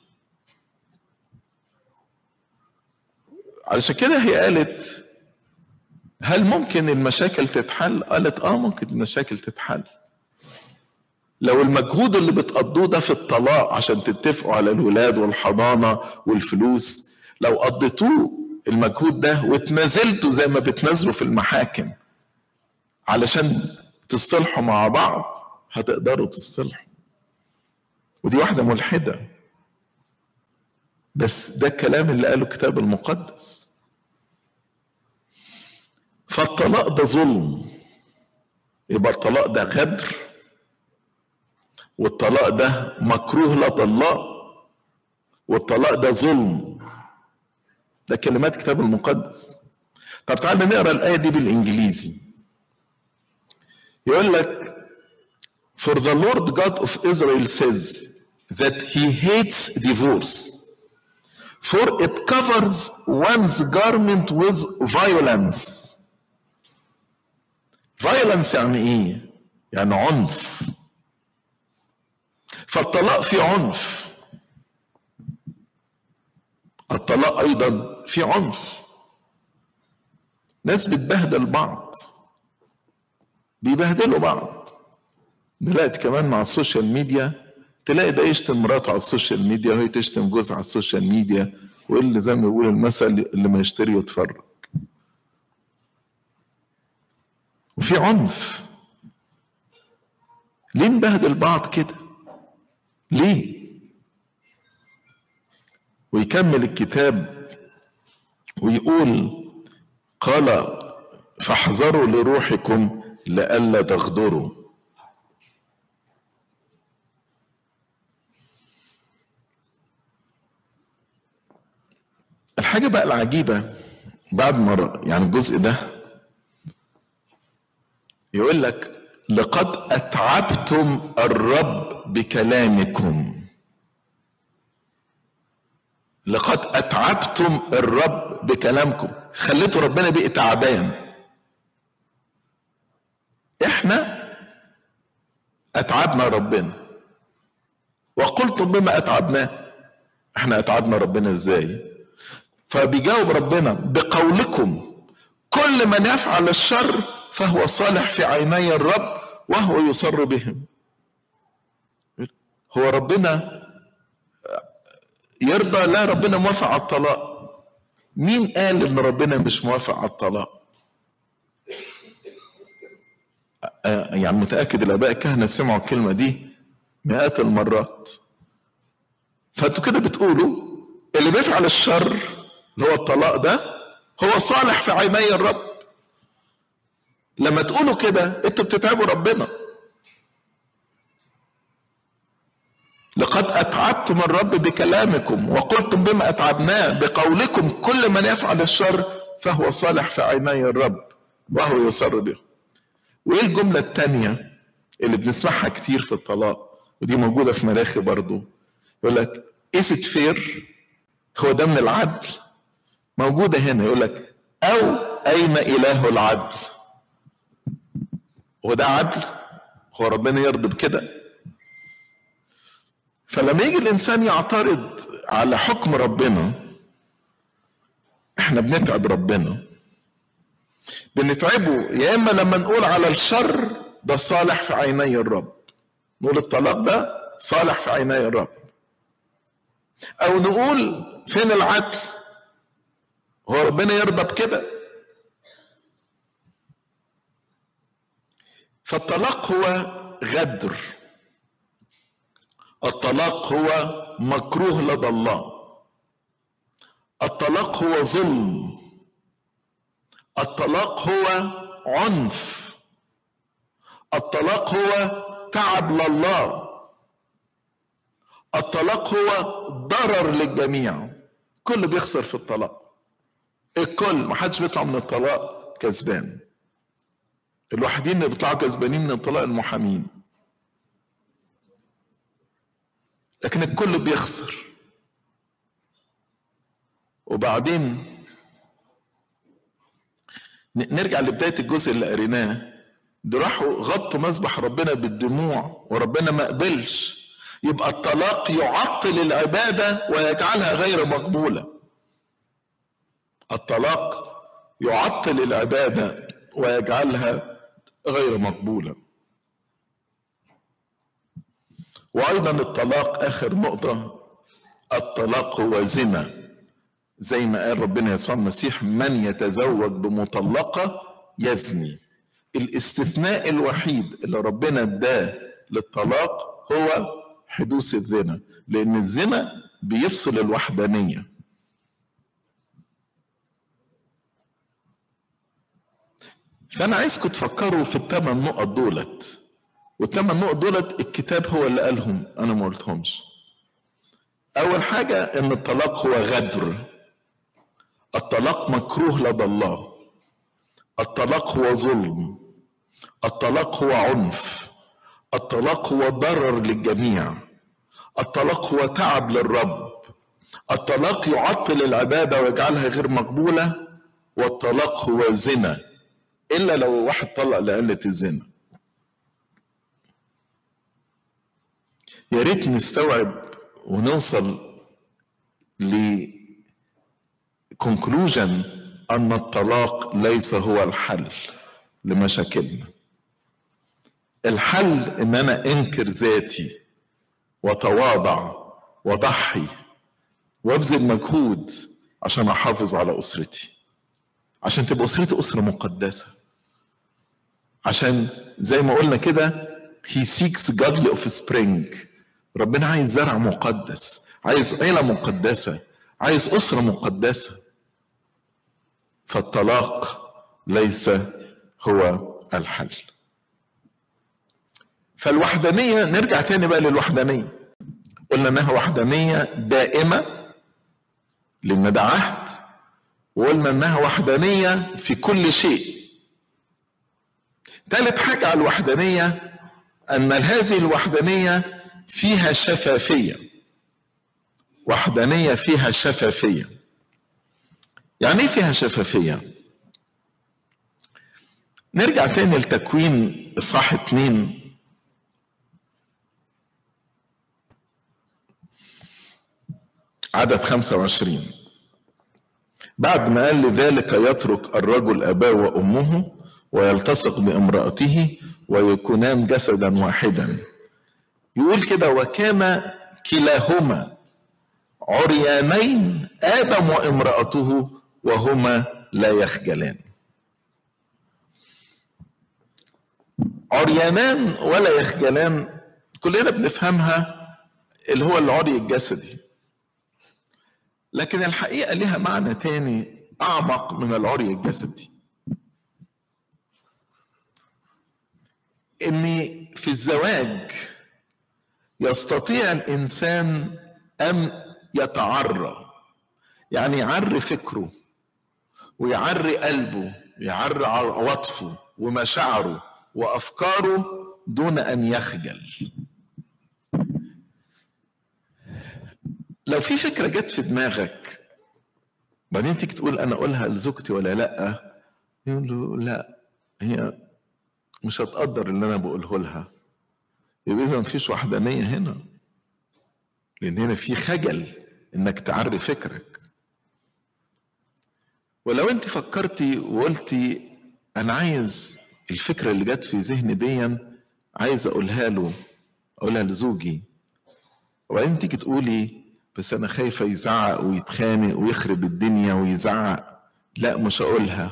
علشان كده هي قالت هل ممكن المشاكل تتحل؟ قالت اه ممكن المشاكل تتحل لو المجهود اللي بتقضوه ده في الطلاق عشان تتفقوا على الولاد والحضانة والفلوس لو قضيتوه المجهود ده وتنازلتوا زي ما بتنازلوا في المحاكم علشان تصطلحوا مع بعض هتقدروا تصطلحوا ودي واحدة ملحدة بس ده الكلام اللي قاله الكتاب المقدس فالطلاق ده ظلم يبقى الطلاق ده غدر والطلاق ده مكروه لدى الله والطلاق ده ظلم ده كلمات الكتاب المقدس طب تعالى نقرا الايه دي بالانجليزي يقول لك For the Lord God of Israel says that he hates divorce for it covers one's garment with violence violence يعني ايه يعني عنف فالطلاق فيه عنف الطلاق ايضا في عنف ناس بتبهدل بعض بيبهدلوا بعض دلوقتي كمان مع السوشيال ميديا تلاقي ده يشتم مراته على السوشيال ميديا وهي تشتم جوزها على السوشيال ميديا واللي زي ما بيقول المثل اللي ما يشتري يتفرج وفي عنف ليه نبهدل بعض كده ليه ويكمل الكتاب ويقول قال فاحذروا لروحكم لئلا تغدروا الحاجة بقى العجيبة بعد ما يعني الجزء ده يقول لك لقد أتعبتم الرب بكلامكم لقد أتعبتم الرب بكلامكم خليتوا ربنا بقى تعبان احنا اتعبنا ربنا وقلتم بما اتعبناه احنا اتعبنا ربنا ازاي فبيجاوب ربنا بقولكم كل من يفعل الشر فهو صالح في عيني الرب وهو يصر بهم هو ربنا يرضى لا ربنا موافق على الطلاق مين قال ان ربنا مش موافق على الطلاق يعني متاكد الاباء الكهنه سمعوا الكلمه دي مئات المرات فانتوا كده بتقولوا اللي بيفعل الشر اللي هو الطلاق ده هو صالح في عيني الرب لما تقولوا كده انتوا بتتعبوا ربنا لقد أتعبتم الرب بكلامكم وقلتم بما أتعبناه بقولكم كل من يفعل الشر فهو صالح في عيني الرب وهو يسر به وإيه الجملة الثانية اللي بنسمعها كتير في الطلاق ودي موجودة في ملاخي برضو يقول لك is it fair هو ده من العدل موجودة هنا يقول لك أو أين إله العدل هو ده عدل هو ربنا يرضى بكده فلما يجي الانسان يعترض على حكم ربنا احنا بنتعب ربنا بنتعبه يا اما لما نقول على الشر ده صالح في عيني الرب نقول الطلاق ده صالح في عيني الرب او نقول فين العدل هو ربنا يرضى بكده فالطلاق هو غدر الطلاق هو مكروه لدى الله الطلاق هو ظلم الطلاق هو عنف الطلاق هو تعب لله الطلاق هو ضرر للجميع كل بيخسر في الطلاق الكل ما حدش بيطلع من الطلاق كسبان الوحيدين اللي بيطلعوا كسبانين من الطلاق المحامين لكن الكل بيخسر وبعدين نرجع لبداية الجزء اللي قريناه ده راحوا غطوا مسبح ربنا بالدموع وربنا ما قبلش يبقى الطلاق يعطل العبادة ويجعلها غير مقبولة الطلاق يعطل العبادة ويجعلها غير مقبولة وأيضا الطلاق آخر نقطة الطلاق هو زنا زي ما قال ربنا يسوع المسيح من يتزوج بمطلقة يزني الاستثناء الوحيد اللي ربنا اداه للطلاق هو حدوث الزنا لأن الزنا بيفصل الوحدانية فأنا عايزكم تفكروا في الثمان نقط دولت والثمان نقط دولت الكتاب هو اللي قالهم أنا ما قلتهمش أول حاجة إن الطلاق هو غدر الطلاق مكروه لدى الله الطلاق هو ظلم الطلاق هو عنف الطلاق هو ضرر للجميع الطلاق هو تعب للرب الطلاق يعطل العباده ويجعلها غير مقبوله والطلاق هو زنا الا لو واحد طلق لقله الزنا يا ريت نستوعب ونوصل ل conclusion ان الطلاق ليس هو الحل لمشاكلنا الحل ان انا انكر ذاتي وتواضع وضحي وابذل مجهود عشان احافظ على اسرتي عشان تبقى اسرتي اسره مقدسه عشان زي ما قلنا كده he seeks godly offspring ربنا عايز زرع مقدس عايز عيله مقدسه عايز اسره مقدسه فالطلاق ليس هو الحل فالوحدانية نرجع تاني بقى للوحدانية قلنا انها وحدانية دائمة لان ده عهد وقلنا انها وحدانية في كل شيء ثالث حاجة على الوحدانية ان هذه الوحدانية فيها شفافية وحدانية فيها شفافية يعني ايه فيها شفافية نرجع تاني لتكوين اصحاح اتنين عدد 25 بعد ما قال لذلك يترك الرجل أباه وأمه ويلتصق بامرأته ويكونان جسدا واحدا يقول كده وكان كلاهما عريانين آدم وامرأته وهما لا يخجلان عريانان ولا يخجلان كلنا بنفهمها اللي هو العري الجسدي لكن الحقيقة لها معنى تاني أعمق من العري الجسدي إن في الزواج يستطيع الإنسان أن يتعرى يعني يعري فكره ويعري قلبه يعري عواطفه ومشاعره وأفكاره دون أن يخجل لو في فكرة جت في دماغك بعدين تيجي تقول أنا أقولها لزوجتي ولا لأ يقول له لا هي مش هتقدر اللي أنا بقوله لها يبقى إذا مفيش وحدانية هنا لأن هنا في خجل إنك تعري فكرك ولو أنت فكرتي وقلتي انا عايز الفكره اللي جت في ذهني دي عايز اقولها له اقولها لزوجي وبعدين تيجي تقولي بس انا خايفه يزعق ويتخانق ويخرب الدنيا ويزعق لا مش هقولها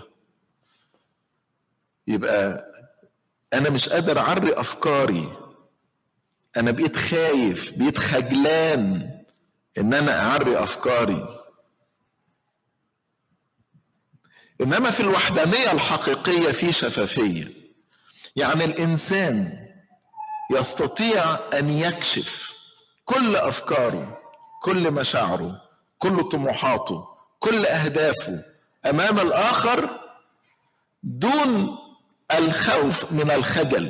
يبقى انا مش قادر اعري افكاري انا بقيت خايف بقيت خجلان ان انا اعري افكاري انما في الوحدانيه الحقيقيه في شفافيه يعني الانسان يستطيع ان يكشف كل افكاره كل مشاعره كل طموحاته كل اهدافه امام الاخر دون الخوف من الخجل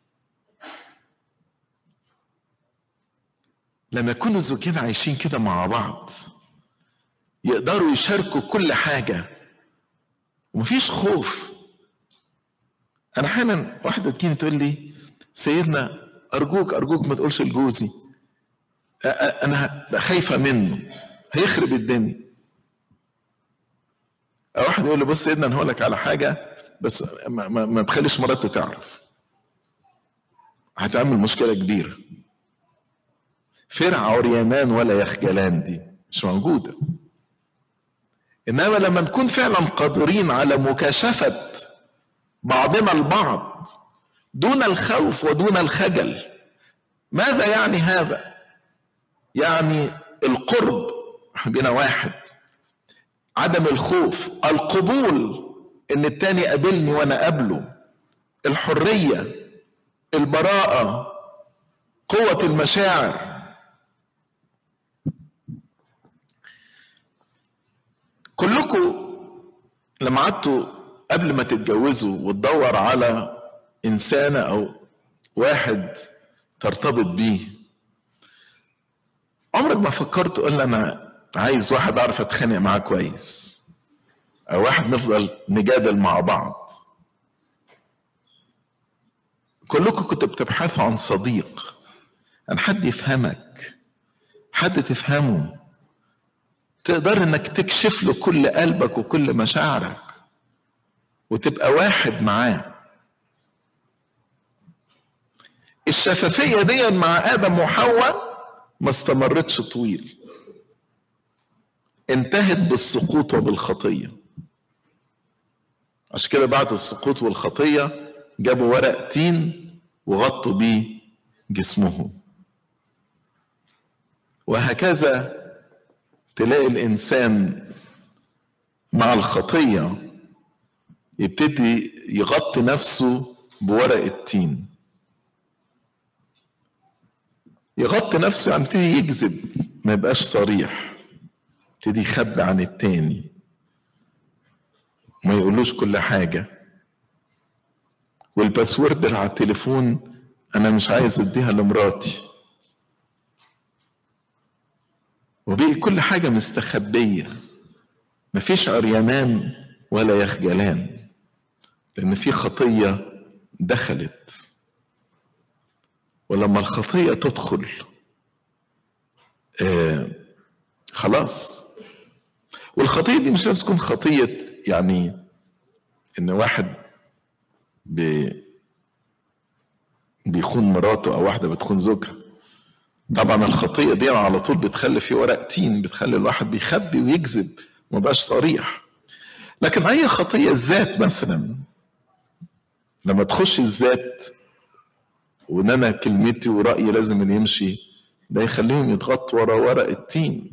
لما يكونوا زوجين عايشين كده مع بعض يقدروا يشاركوا كل حاجه ومفيش خوف انا احيانا واحده تجيني تقول لي سيدنا ارجوك ارجوك ما تقولش لجوزي انا خايفه منه هيخرب الدنيا او واحد يقول لي بص سيدنا انا هقول لك على حاجه بس ما, ما, ما تخليش مراتي تعرف هتعمل مشكله كبيره فرع عريانان ولا يخجلان دي مش موجوده انما لما نكون فعلا قادرين على مكاشفه بعضنا البعض دون الخوف ودون الخجل ماذا يعني هذا يعني القرب بين واحد عدم الخوف القبول ان التاني قابلني وانا قابله الحريه البراءه قوه المشاعر كلكم لما قعدتوا قبل ما تتجوزوا وتدور على انسانه او واحد ترتبط بيه عمرك ما فكرت تقول انا عايز واحد اعرف اتخانق معاه كويس او واحد نفضل نجادل مع بعض كلكم كنتوا بتبحثوا عن صديق عن حد يفهمك حد تفهمه تقدر انك تكشف له كل قلبك وكل مشاعرك وتبقى واحد معاه الشفافية دي مع آدم وحواء ما استمرتش طويل انتهت بالسقوط وبالخطية عشان كده بعد السقوط والخطية جابوا ورق تين وغطوا بيه جسمهم وهكذا تلاقي الإنسان مع الخطية يبتدي يغطي نفسه بورق التين يغطي نفسه يعني يبتدي يكذب ما يبقاش صريح يبتدي يخبي عن التاني ما يقولوش كل حاجة والباسورد اللي على التليفون أنا مش عايز أديها لمراتي وبقي كل حاجة مستخبية مفيش عريانان ولا يخجلان لأن في خطية دخلت ولما الخطية تدخل آه خلاص والخطية دي مش لازم تكون خطية يعني إن واحد بي بيخون مراته أو واحدة بتخون زوجها طبعا الخطية دي على طول بتخلي في ورق تين بتخلي الواحد بيخبي ويكذب ما بقاش صريح لكن أي خطية الذات مثلا لما تخش الذات وان انا كلمتي ورايي لازم اللي يمشي ده يخليهم يضغطوا ورا ورق التين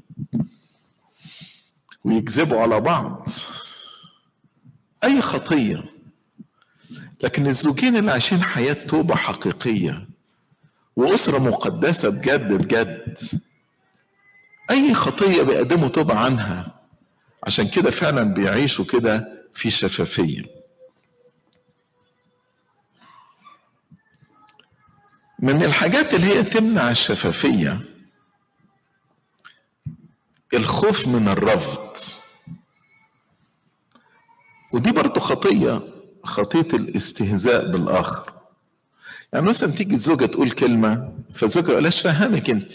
ويكذبوا على بعض اي خطيه لكن الزوجين اللي عايشين حياه توبه حقيقيه واسره مقدسه بجد بجد اي خطيه بيقدموا توبه عنها عشان كده فعلا بيعيشوا كده في شفافيه من الحاجات اللي هي تمنع الشفافية الخوف من الرفض ودي برضه خطية خطية الاستهزاء بالآخر يعني مثلا تيجي الزوجة تقول كلمة فالزوجة يقولهاش فهمك أنت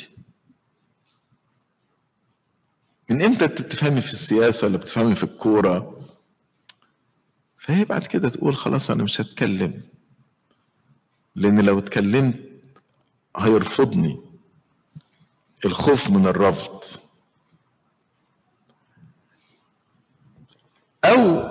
من امتى انت بتفهمي في السياسة ولا بتفهمي في الكورة فهي بعد كده تقول خلاص انا مش هتكلم لان لو اتكلمت هيرفضني الخوف من الرفض او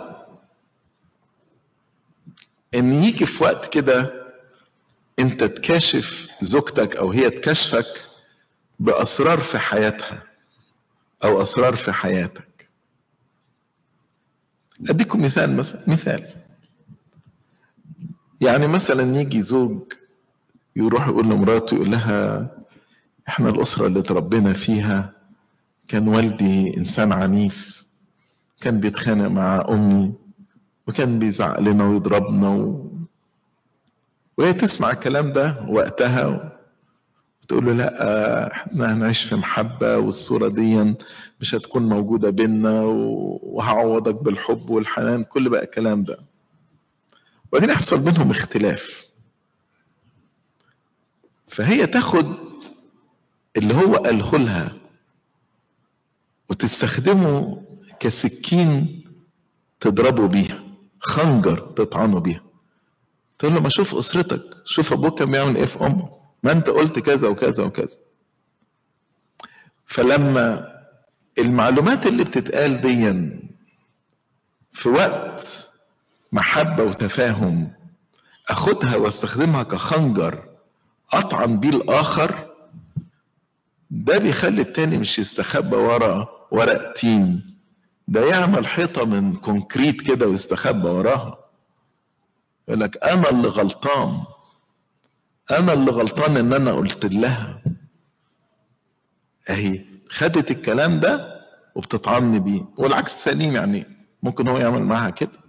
ان يجي في وقت كده انت تكاشف زوجتك او هي تكشفك باسرار في حياتها او اسرار في حياتك اديكم مثال مثلا مثال يعني مثلا يجي زوج يروح يقول لمراته يقول لها احنا الاسره اللي تربينا فيها كان والدي انسان عنيف كان بيتخانق مع امي وكان بيزعق لنا ويضربنا و... وهي تسمع الكلام ده وقتها وتقول له لا احنا هنعيش في محبة والصورة دي مش هتكون موجودة بينا وهعوضك بالحب والحنان كل بقى الكلام ده وبعدين يحصل بينهم اختلاف فهي تاخد اللي هو قاله لها وتستخدمه كسكين تضربه بيها خنجر تطعنه بيها تقول له ما شوف اسرتك شوف ابوك كان بيعمل ايه في امك ما انت قلت كذا وكذا وكذا فلما المعلومات اللي بتتقال دي في وقت محبة وتفاهم اخدها واستخدمها كخنجر اطعن بيه الاخر ده بيخلي التاني مش يستخبى ورا ورق تين ده يعمل حيطة من كونكريت كده ويستخبى وراها يقول لك أنا اللي غلطان أنا اللي غلطان إن أنا قلت لها أهي خدت الكلام ده وبتطعني بيه والعكس سليم يعني ممكن هو يعمل معاها كده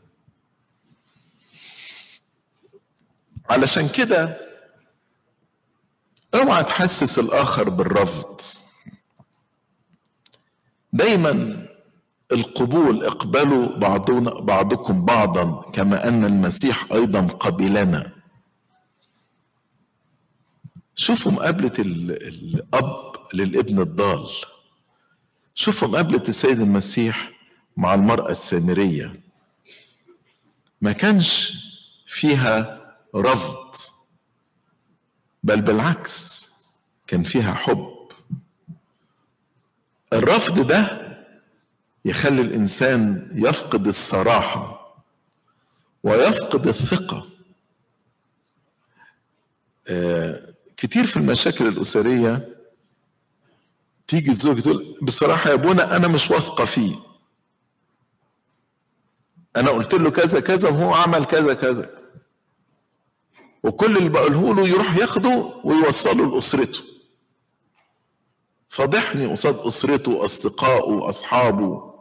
علشان كده اوعى تحسس الاخر بالرفض دايما القبول اقبلوا بعضنا بعضكم بعضا كما ان المسيح ايضا قبلنا شوفوا مقابلة الأب للابن الضال شوفوا مقابلة السيد المسيح مع المرأة السامرية ما كانش فيها رفض بل بالعكس كان فيها حب الرفض ده يخلي الانسان يفقد الصراحه ويفقد الثقه آه كتير في المشاكل الاسريه تيجي الزوج تقول بصراحه يا ابونا انا مش واثقه فيه انا قلت له كذا كذا وهو عمل كذا كذا وكل اللي بقوله له يروح ياخده ويوصله لاسرته فضحني قصاد اسرته واصدقائه واصحابه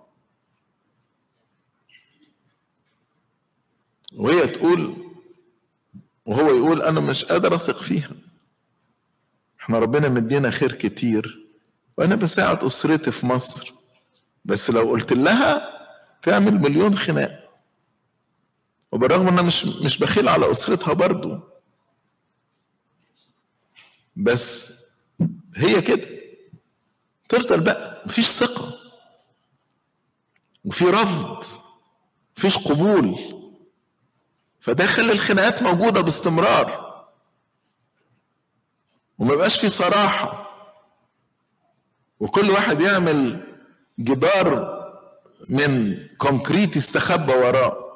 وهي تقول وهو يقول انا مش قادر اثق فيها احنا ربنا مدينا خير كتير وانا بساعد اسرتي في مصر بس لو قلت لها تعمل مليون خناق وبالرغم ان انا مش مش بخيل على اسرتها برضو بس هي كده تفضل بقى مفيش ثقه وفي رفض مفيش قبول فده يخلي الخناقات موجودة باستمرار وما يبقاش في صراحة وكل واحد يعمل جدار من كونكريت يستخبى وراه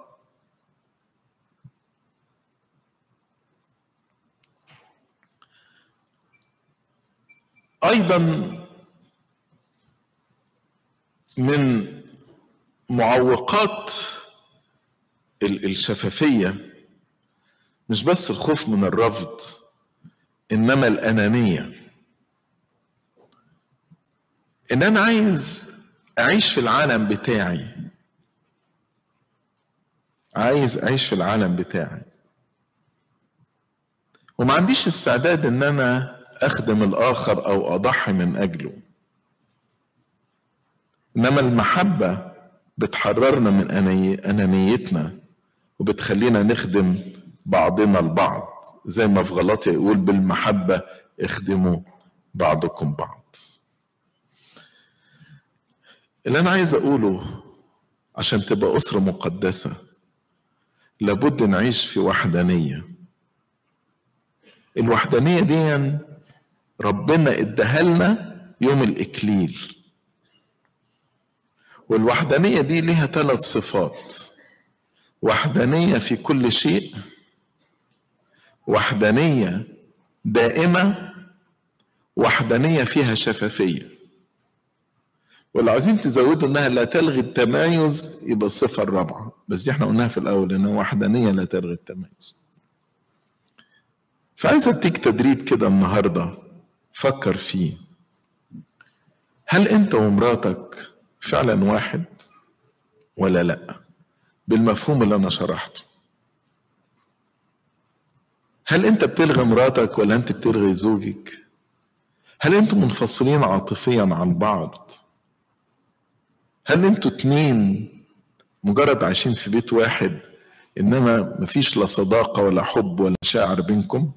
ايضا من معوقات الشفافية مش بس الخوف من الرفض إنما الأنانية إن أنا عايز أعيش في العالم بتاعي عايز أعيش في العالم بتاعي وما عنديش استعداد إن أنا أخدم الآخر أو أضحي من أجله إنما المحبة بتحررنا من أنانيتنا وبتخلينا نخدم بعضنا البعض زي ما في غلطية يقول بالمحبة اخدموا بعضكم بعض اللي أنا عايز أقوله عشان تبقى أسرة مقدسة لابد نعيش في وحدانية الوحدانية دي ربنا اداها لنا يوم الإكليل والوحدانية دي لها ثلاث صفات وحدانية في كل شيء وحدانية دائمة وحدانية فيها شفافية ولو عايزين تزودوا انها لا تلغي التمايز يبقى الصفة الرابعة بس دي احنا قلناها في الاول انها وحدانية لا تلغي التمايز فعايز اديك تدريب كده النهاردة فكر فيه هل انت ومراتك فعلا واحد ولا لا بالمفهوم اللي انا شرحته هل انت بتلغي مراتك ولا انت بتلغي زوجك هل انتم منفصلين عاطفيا عن بعض هل انتوا اتنين مجرد عايشين في بيت واحد انما مفيش لا صداقه ولا حب ولا شاعر بينكم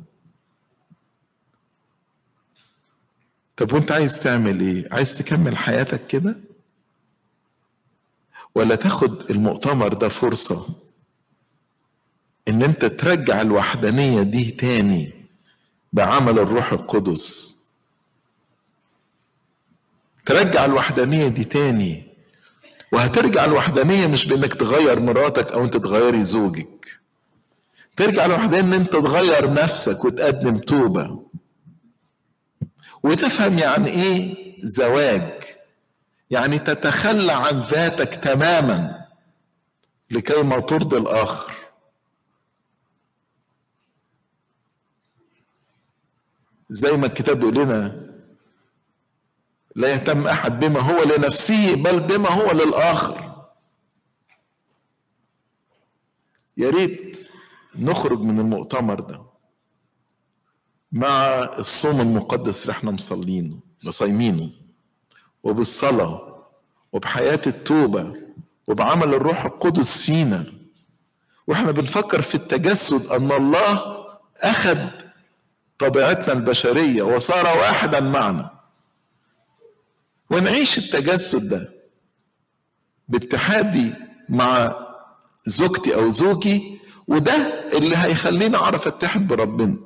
طب وانت عايز تعمل ايه عايز تكمل حياتك كده ولا تاخد المؤتمر ده فرصه ان انت ترجع الوحدانيه دي تاني بعمل الروح القدس ترجع الوحدانيه دي تاني وهترجع الوحدانيه مش بانك تغير مراتك او انت تغيري زوجك ترجع الوحدانيه ان انت تغير نفسك وتقدم توبه وتفهم يعني ايه زواج يعني تتخلى عن ذاتك تماما لكي ما ترضي الاخر زي ما الكتاب بيقول لنا لا يهتم احد بما هو لنفسه بل بما هو للاخر يا ريت نخرج من المؤتمر ده مع الصوم المقدس اللي احنا مصلينه وصايمينه وبالصلاة وبحياة التوبة وبعمل الروح القدس فينا واحنا بنفكر في التجسد ان الله اخذ طبيعتنا البشرية وصار واحدا معنا ونعيش التجسد ده باتحادي مع زوجتي او زوجي وده اللي هيخليني اعرف اتحد بربنا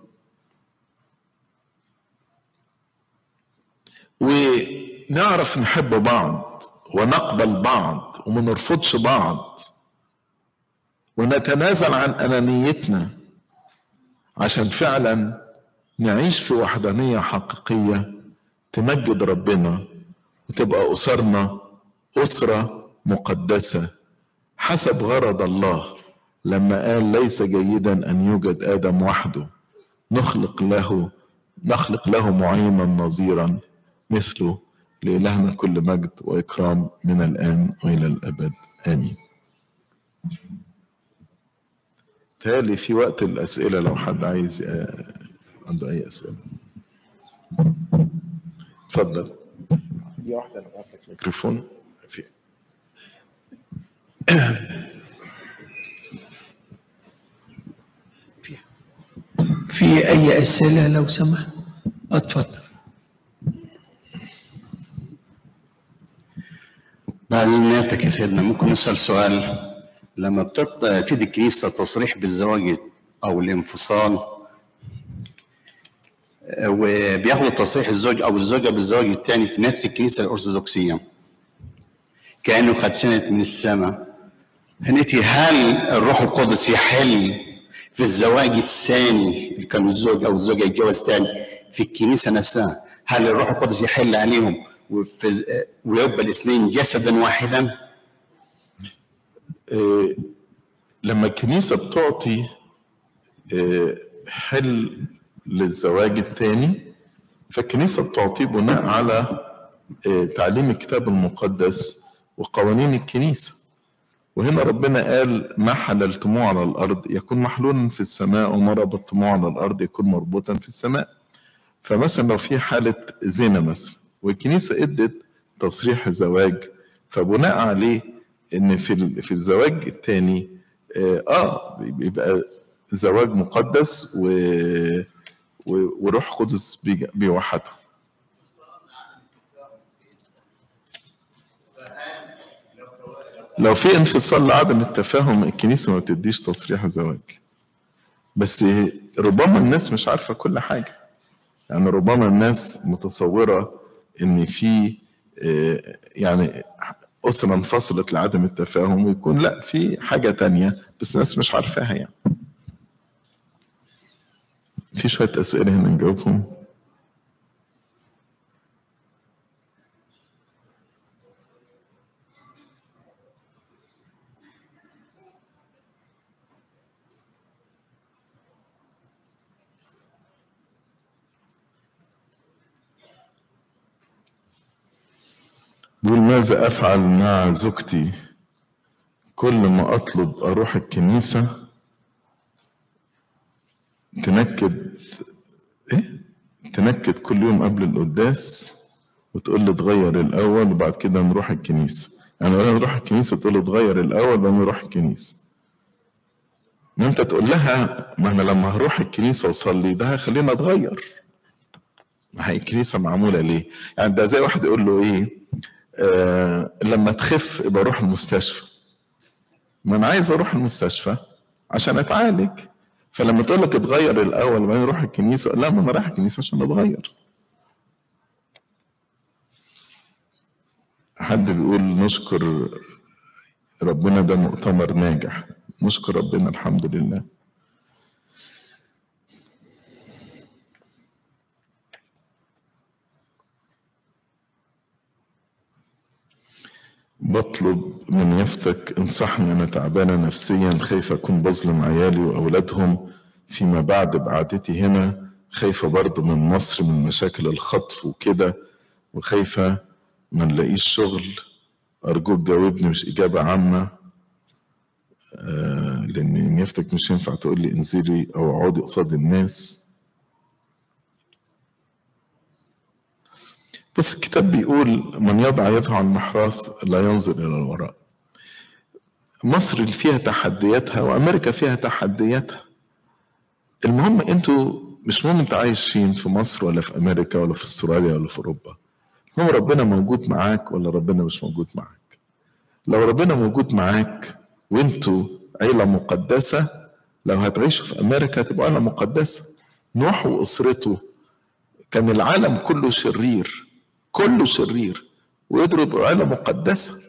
ونعرف نحب بعض ونقبل بعض وما نرفضش بعض ونتنازل عن انانيتنا عشان فعلا نعيش في وحدانيه حقيقيه تمجد ربنا وتبقى اسرنا اسره مقدسه حسب غرض الله لما قال ليس جيدا ان يوجد ادم وحده نخلق له نخلق له معينا نظيرا مثله لإلهنا كل مجد وإكرام من الآن وإلى الأبد آمين تالي في وقت الأسئلة لو حد عايز عنده أي أسئلة اتفضل دي واحدة أنا بعت ميكروفون في في أي أسئلة لو سمحت اتفضل بعد نيابتك يا سيدنا ممكن نسأل سؤال لما بتبتدي الكنيسة تصريح بالزواج أو الانفصال وبياخدوا تصريح الزوج أو الزوجة بالزواج الثاني في نفس الكنيسة الأرثوذكسية كأنه خد سنة من السماء هنتي هل الروح القدس يحل في الزواج الثاني اللي كان الزوج أو الزوجة يتجوز ثاني في الكنيسة نفسها هل الروح القدس يحل عليهم وفي ويبقى الاثنين جسدا واحدا إيه لما الكنيسة بتعطي إيه حل للزواج الثاني فالكنيسة بتعطيه بناء على إيه تعليم الكتاب المقدس وقوانين الكنيسة وهنا ربنا قال ما حللتموه على الأرض يكون محلولا في السماء وما ربطتموه على الأرض يكون مربوطا في السماء فمثلا لو في حالة زنا مثلا والكنيسة ادت تصريح زواج فبناء عليه ان في في الزواج الثاني اه بيبقى زواج مقدس و وروح قدس بيوحدهم لو في انفصال لعدم التفاهم الكنيسة ما بتديش تصريح زواج بس ربما الناس مش عارفة كل حاجة يعني ربما الناس متصورة ان في آه، يعني أسرة انفصلت لعدم التفاهم ويكون لا في حاجة تانية بس الناس مش عارفاها يعني في شوية أسئلة هنا نجاوبهم بيقول ماذا أفعل مع زوجتي كل ما أطلب أروح الكنيسة تنكد إيه؟ تنكد كل يوم قبل القداس وتقول لي اتغير الأول وبعد كده نروح الكنيسة يعني ولا نروح الكنيسة تقول لي اتغير الأول بعد نروح الكنيسة ما أنت تقول لها ما أنا لما هروح الكنيسة وأصلي ده هيخليني أتغير ما هي الكنيسة معمولة ليه؟ يعني ده زي واحد يقول له إيه آه لما تخف يبقى روح المستشفى ما انا عايز اروح المستشفى عشان اتعالج فلما تقول لك اتغير الاول وبعدين اروح الكنيسه لا ما انا رايح الكنيسه عشان اتغير حد بيقول نشكر ربنا ده مؤتمر ناجح نشكر ربنا الحمد لله بطلب من يفتك انصحني انا تعبانه نفسيا خايفه اكون بظلم عيالي واولادهم فيما بعد بقعدتي هنا خايفه برضه من مصر من مشاكل الخطف وكده وخايفه ما نلاقيش شغل ارجوك جاوبني مش اجابه عامه آه لان يفتك مش ينفع تقول لي انزلي او اقعدي قصاد الناس بس الكتاب بيقول من يضع يده على المحراث لا ينظر الى الوراء مصر اللي فيها تحدياتها وامريكا فيها تحدياتها المهم انتوا مش مهم انت عايش فين في مصر ولا في امريكا ولا في استراليا ولا في اوروبا المهم ربنا موجود معاك ولا ربنا مش موجود معاك لو ربنا موجود معاك وانتوا عيله مقدسه لو هتعيشوا في امريكا تبقوا عيله مقدسه نوح واسرته كان العالم كله شرير كله شرير ويضرب عيله مقدسه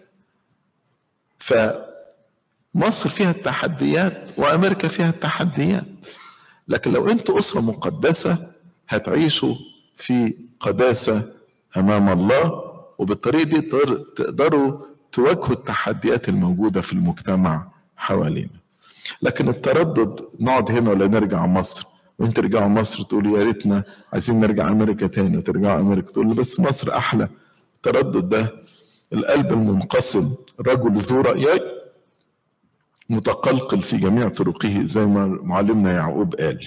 فمصر فيها التحديات وامريكا فيها التحديات لكن لو انتوا اسره مقدسه هتعيشوا في قداسه امام الله وبالطريقه دي تقدروا تواجهوا التحديات الموجوده في المجتمع حوالينا لكن التردد نقعد هنا ولا نرجع مصر وانت ترجعوا مصر تقولوا يا ريتنا عايزين نرجع امريكا تاني وترجعوا امريكا تقول بس مصر احلى التردد ده القلب المنقسم رجل ذو رأيين متقلقل في جميع طرقه زي ما معلمنا يعقوب قال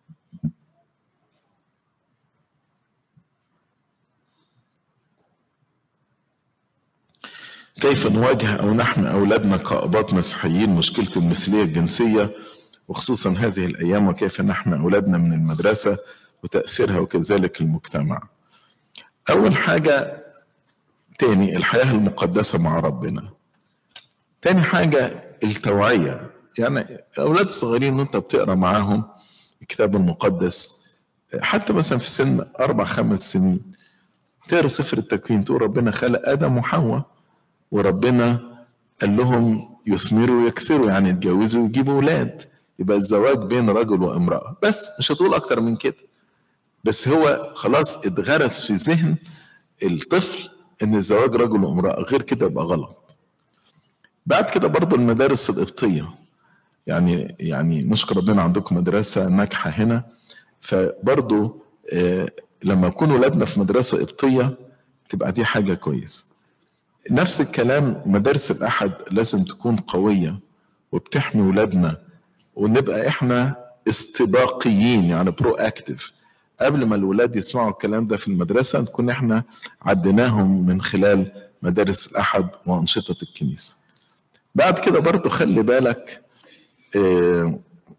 كيف نواجه او نحمي اولادنا كاباط مسيحيين مشكله المثليه الجنسيه وخصوصا هذه الايام وكيف نحمي اولادنا من المدرسه وتاثيرها وكذلك المجتمع. اول حاجه تاني الحياه المقدسه مع ربنا. تاني حاجه التوعيه يعني الاولاد الصغيرين وانت بتقرا معاهم الكتاب المقدس حتى مثلا في سن اربع خمس سنين تقرا سفر التكوين تقول ربنا خلق ادم وحواء وربنا قال لهم يثمروا ويكثروا يعني يتجوزوا ويجيبوا اولاد يبقى الزواج بين رجل وامراه بس مش هتقول اكتر من كده بس هو خلاص اتغرس في ذهن الطفل ان الزواج رجل وامراه غير كده يبقى غلط بعد كده برضو المدارس القبطيه يعني يعني نشكر ربنا عندكم مدرسه ناجحه هنا فبرضو آه لما يكون ولادنا في مدرسه قبطيه تبقى دي حاجه كويسه نفس الكلام مدارس الأحد لازم تكون قوية وبتحمي ولادنا ونبقى احنا استباقيين يعني برو اكتف قبل ما الولاد يسمعوا الكلام ده في المدرسة نكون احنا عديناهم من خلال مدارس الأحد وأنشطة الكنيسة بعد كده برضو خلي بالك اه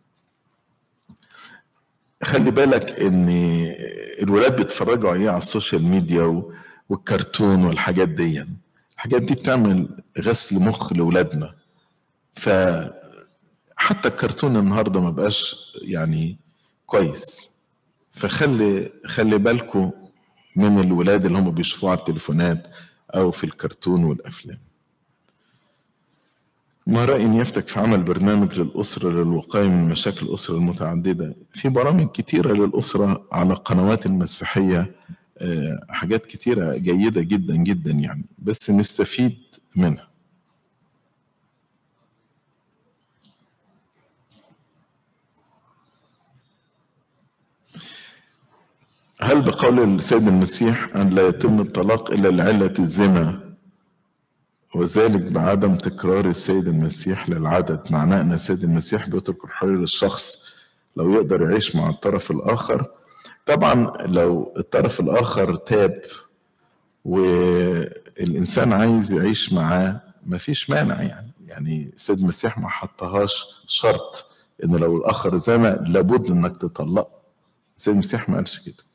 خلي بالك ان الولاد بيتفرجوا عليه على السوشيال ميديا والكرتون والحاجات دي الحاجات دي بتعمل غسل مخ لاولادنا فحتى الكرتون النهارده ما بقاش يعني كويس فخلي خلي بالكم من الولاد اللي هم بيشوفوه على التليفونات او في الكرتون والافلام ما رأي نيافتك في عمل برنامج للأسرة للوقاية من مشاكل الأسرة المتعددة؟ في برامج كتيرة للأسرة على القنوات المسيحية آه، حاجات كتيرة جيدة جدا جدا يعني بس نستفيد منها هل بقول السيد المسيح أن لا يتم الطلاق إلا لعلة الزنا وذلك بعدم تكرار السيد المسيح للعدد معناه أن السيد المسيح بيترك الحرية للشخص لو يقدر يعيش مع الطرف الآخر طبعا لو الطرف الآخر تاب والإنسان عايز يعيش معاه مفيش مانع يعني يعني السيد المسيح ما حطهاش شرط إن لو الآخر زنى لابد إنك تطلقه السيد المسيح ما قالش كده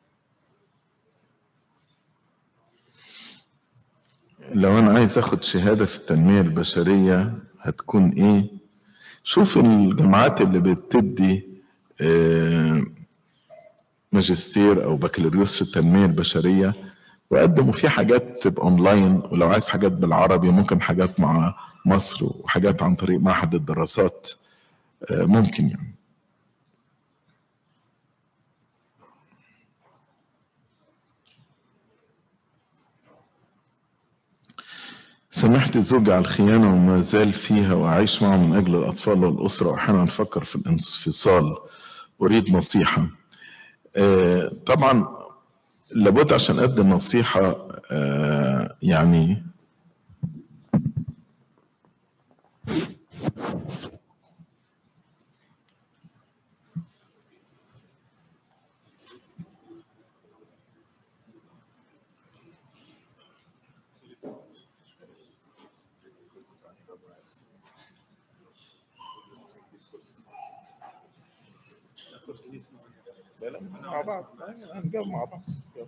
لو انا عايز اخد شهاده في التنميه البشريه هتكون ايه شوف الجامعات اللي بتدي آه، ماجستير او بكالوريوس في التنميه البشريه وقدموا فيه حاجات تبقى اونلاين ولو عايز حاجات بالعربي ممكن حاجات مع مصر وحاجات عن طريق معهد الدراسات آه، ممكن يعني سمحت زوجي على الخيانة وما زال فيها وأعيش معه من أجل الأطفال والأسرة وأحيانا أفكر في الانفصال أريد نصيحة آه، طبعا لابد عشان أدي النصيحة آه، يعني مع بعض هنجاوب مع بعض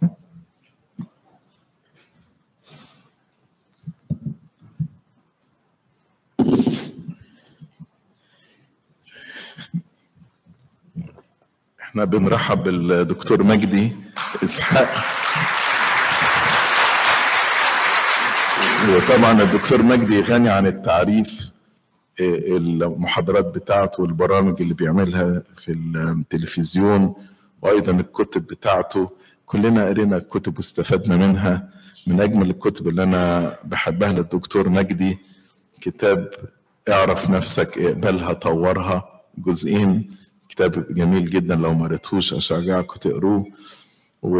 احنا بنرحب بالدكتور مجدي اسحاق وطبعا الدكتور مجدي غني عن التعريف المحاضرات بتاعته والبرامج اللي بيعملها في التلفزيون وايضا الكتب بتاعته كلنا قرينا الكتب واستفدنا منها من اجمل الكتب اللي انا بحبها للدكتور مجدي كتاب اعرف نفسك اقبلها طورها جزئين كتاب جميل جدا لو ما قريتهوش اشجعكم تقروه و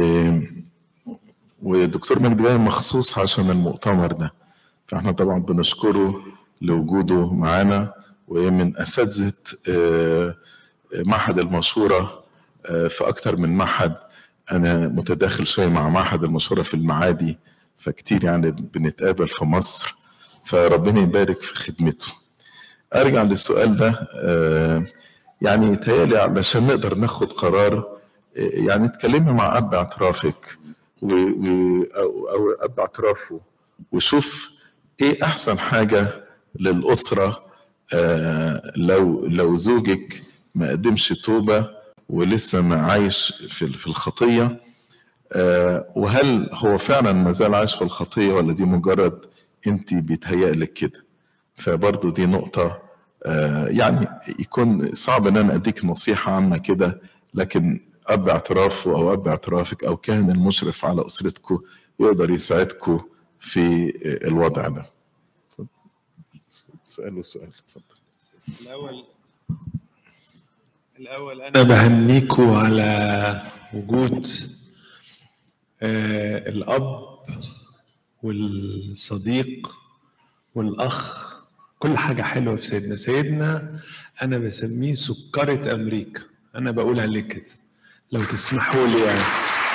ودكتور مجدي جاي مخصوص عشان المؤتمر ده فاحنا طبعا بنشكره لوجوده معانا ومن اساتذه معهد المشوره في اكتر من معهد انا متداخل شويه مع معهد المشوره في المعادي فكتير يعني بنتقابل في مصر فربنا يبارك في خدمته ارجع للسؤال ده يعني يتهيألي علشان نقدر ناخد قرار يعني اتكلمي مع اب اعترافك و... و... أو... او اب اعترافه وشوف ايه احسن حاجه للاسره آه لو لو زوجك ما قدمش توبه ولسه ما عايش في في الخطيه آه وهل هو فعلا ما زال عايش في الخطيه ولا دي مجرد انت بيتهيأ لك كده فبرضه دي نقطه آه يعني يكون صعب ان انا اديك نصيحه عامه كده لكن اب اعترافه او اب اعترافك او كاهن المشرف على اسرتكم يقدر يساعدكم في الوضع ده سؤال وسؤال اتفضل الاول الاول انا بهنيكوا على وجود آه الاب والصديق والاخ كل حاجه حلوه في سيدنا سيدنا انا بسميه سكره امريكا انا بقول عليه كده لو تسمحوا لي يعني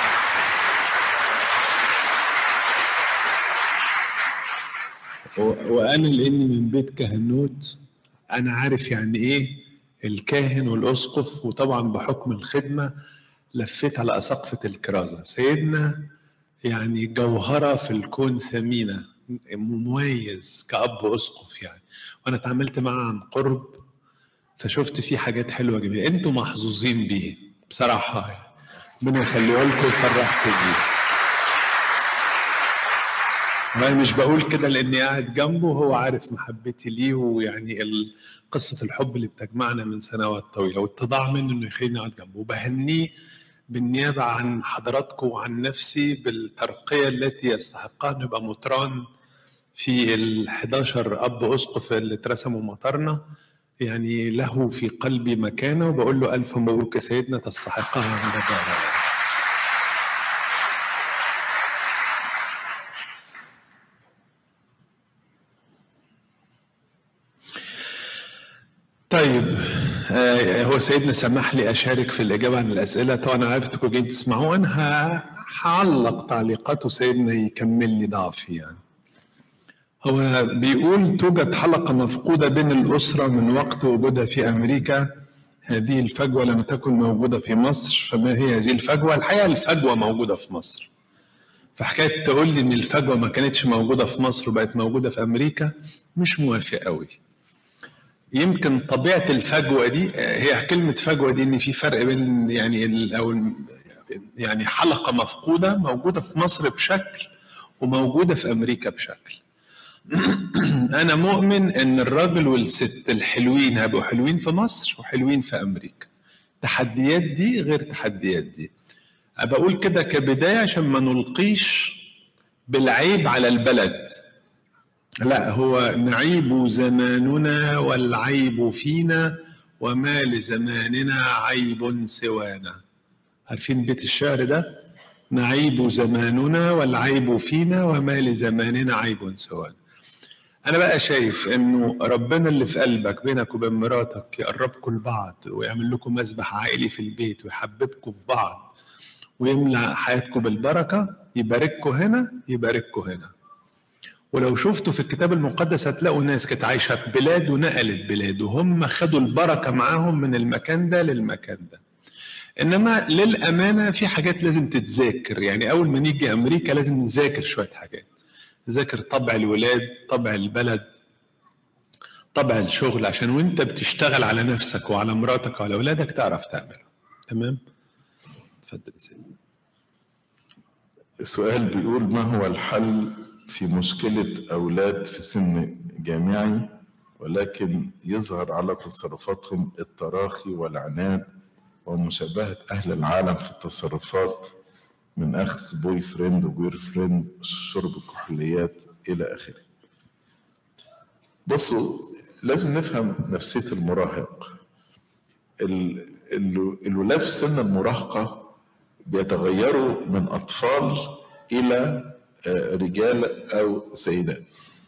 وانا لاني من بيت كهنوت انا عارف يعني ايه الكاهن والاسقف وطبعا بحكم الخدمه لفيت على اساقفه الكرازه سيدنا يعني جوهره في الكون ثمينه مميز كأب أسقف يعني وأنا اتعاملت معاه عن قرب فشفت فيه حاجات حلوة جميلة أنتوا محظوظين بيه بصراحة يعني ربنا يخليه لكم ويفرحكم بيه وانا مش بقول كده لاني قاعد جنبه هو عارف محبتي ليه ويعني ال- قصه الحب اللي بتجمعنا من سنوات طويله واتضاع منه انه يخليني اقعد جنبه وبهنيه بالنيابه عن حضراتكم وعن نفسي بالترقيه التي يستحقها انه يبقى مطران في ال 11 اب اسقف اللي اترسموا مطرنا يعني له في قلبي مكانه وبقول له الف مبروك يا سيدنا تستحقها عند الرب طيب آه، هو سيدنا سمح لي اشارك في الاجابه عن الاسئله طبعا انا عرفت انكم جايين تسمعوا انا ه- هعلق تعليقات وسيدنا يكمل لي ضعفي يعني هو بيقول توجد حلقه مفقوده بين الاسره من وقت وجودها في امريكا هذه الفجوه لم تكن موجوده في مصر فما هي هذه الفجوه الحقيقه الفجوه موجوده في مصر فحكايه تقول لي ان الفجوه ما كانتش موجوده في مصر وبقت موجوده في امريكا مش موافق قوي يمكن طبيعه الفجوه دي هي كلمه فجوه دي ان في فرق بين يعني ال- او ال- يعني حلقه مفقوده موجوده في مصر بشكل وموجوده في امريكا بشكل انا مؤمن ان الراجل والست الحلوين هيبقوا حلوين في مصر وحلوين في امريكا تحديات دي غير تحديات دي بقول كده كبدايه عشان ما نلقيش بالعيب على البلد لا هو نعيب زماننا والعيب فينا وما لزماننا عيب سوانا عارفين بيت الشعر ده نعيب زماننا والعيب فينا وما لزماننا عيب سوانا انا بقى شايف انه ربنا اللي في قلبك بينك وبين مراتك يقربكم لبعض ويعمل لكم مسبح عائلي في البيت ويحببكم في بعض ويملى حياتكم بالبركه يبارككم هنا يبارككم هنا ولو شفتوا في الكتاب المقدس هتلاقوا ناس كانت عايشه في بلاد ونقلت بلاد وهم خدوا البركه معاهم من المكان ده للمكان ده انما للامانه في حاجات لازم تتذاكر يعني اول ما نيجي امريكا لازم نذاكر شويه حاجات نذاكر طبع الولاد طبع البلد طبع الشغل عشان وانت بتشتغل على نفسك وعلى مراتك وعلى اولادك تعرف تعمله تمام اتفضل يا سيدي السؤال بيقول ما هو الحل في مشكلة أولاد في سن جامعي ولكن يظهر على تصرفاتهم التراخي والعناد ومشابهة أهل العالم في التصرفات من أخذ بوي فريند وجير فريند شرب الكحوليات إلى آخره بصوا لازم نفهم نفسية المراهق ال- ال- الولاد في سن المراهقة بيتغيروا من أطفال إلى آه، رجال أو سيدات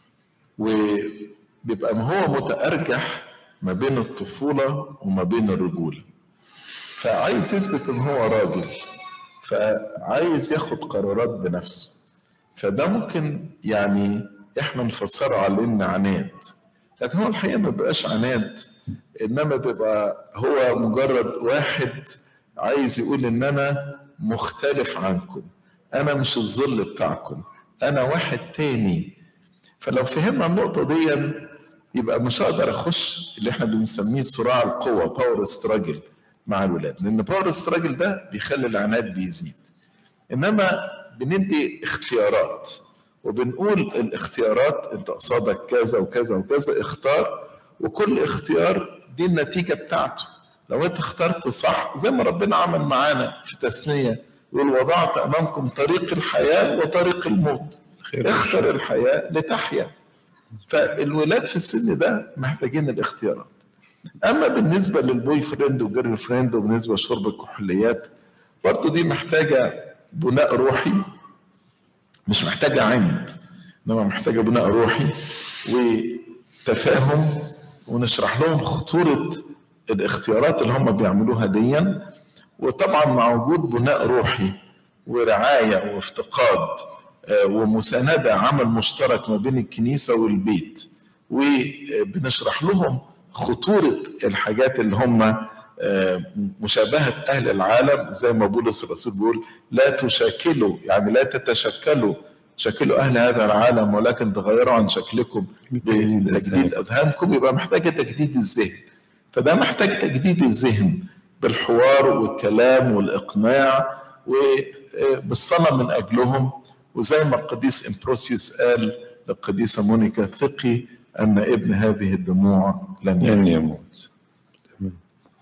وبيبقى ما هو متأرجح ما بين الطفولة وما بين الرجولة فعايز يثبت إن هو راجل فعايز ياخد قرارات بنفسه فده ممكن يعني احنا نفسره على انه عناد لكن هو الحقيقه ما بيبقاش عناد انما بيبقى هو مجرد واحد عايز يقول ان انا مختلف عنكم انا مش الظل بتاعكم انا واحد تاني فلو فهمنا النقطه دي يبقى مش هقدر اخش اللي احنا بنسميه صراع القوه باور ستراجل مع الولاد لان باور ستراجل ده بيخلي العناد بيزيد انما بندي اختيارات وبنقول الاختيارات انت قصادك كذا وكذا وكذا اختار وكل اختيار دي النتيجه بتاعته لو انت اخترت صح زي ما ربنا عمل معانا في تثنيه يقول وضعت امامكم طريق الحياه وطريق الموت خير اختر الحياه لتحيا فالولاد في السن ده محتاجين الاختيارات اما بالنسبه للبوي فريند وجيرل فريند وبالنسبه لشرب الكحوليات برضه دي محتاجه بناء روحي مش محتاجه عند انما محتاجه بناء روحي وتفاهم ونشرح لهم خطوره الاختيارات اللي هم بيعملوها ديا وطبعا مع وجود بناء روحي ورعايه وافتقاد آه، ومسانده عمل مشترك ما بين الكنيسه والبيت وبنشرح لهم خطوره الحاجات اللي هم آه، مشابهه اهل العالم زي ما بولس الرسول بيقول لا تشاكلوا يعني لا تتشكلوا شكلوا اهل هذا العالم ولكن تغيروا عن شكلكم بتجديد بتجديد اذهانكم يبقى محتاجه تجديد الذهن فده محتاج تجديد الذهن بالحوار والكلام والاقناع وبالصلاه من اجلهم وزي ما القديس امبروسيوس قال للقديسه مونيكا ثقي ان ابن هذه الدموع لن لن يموت تمام.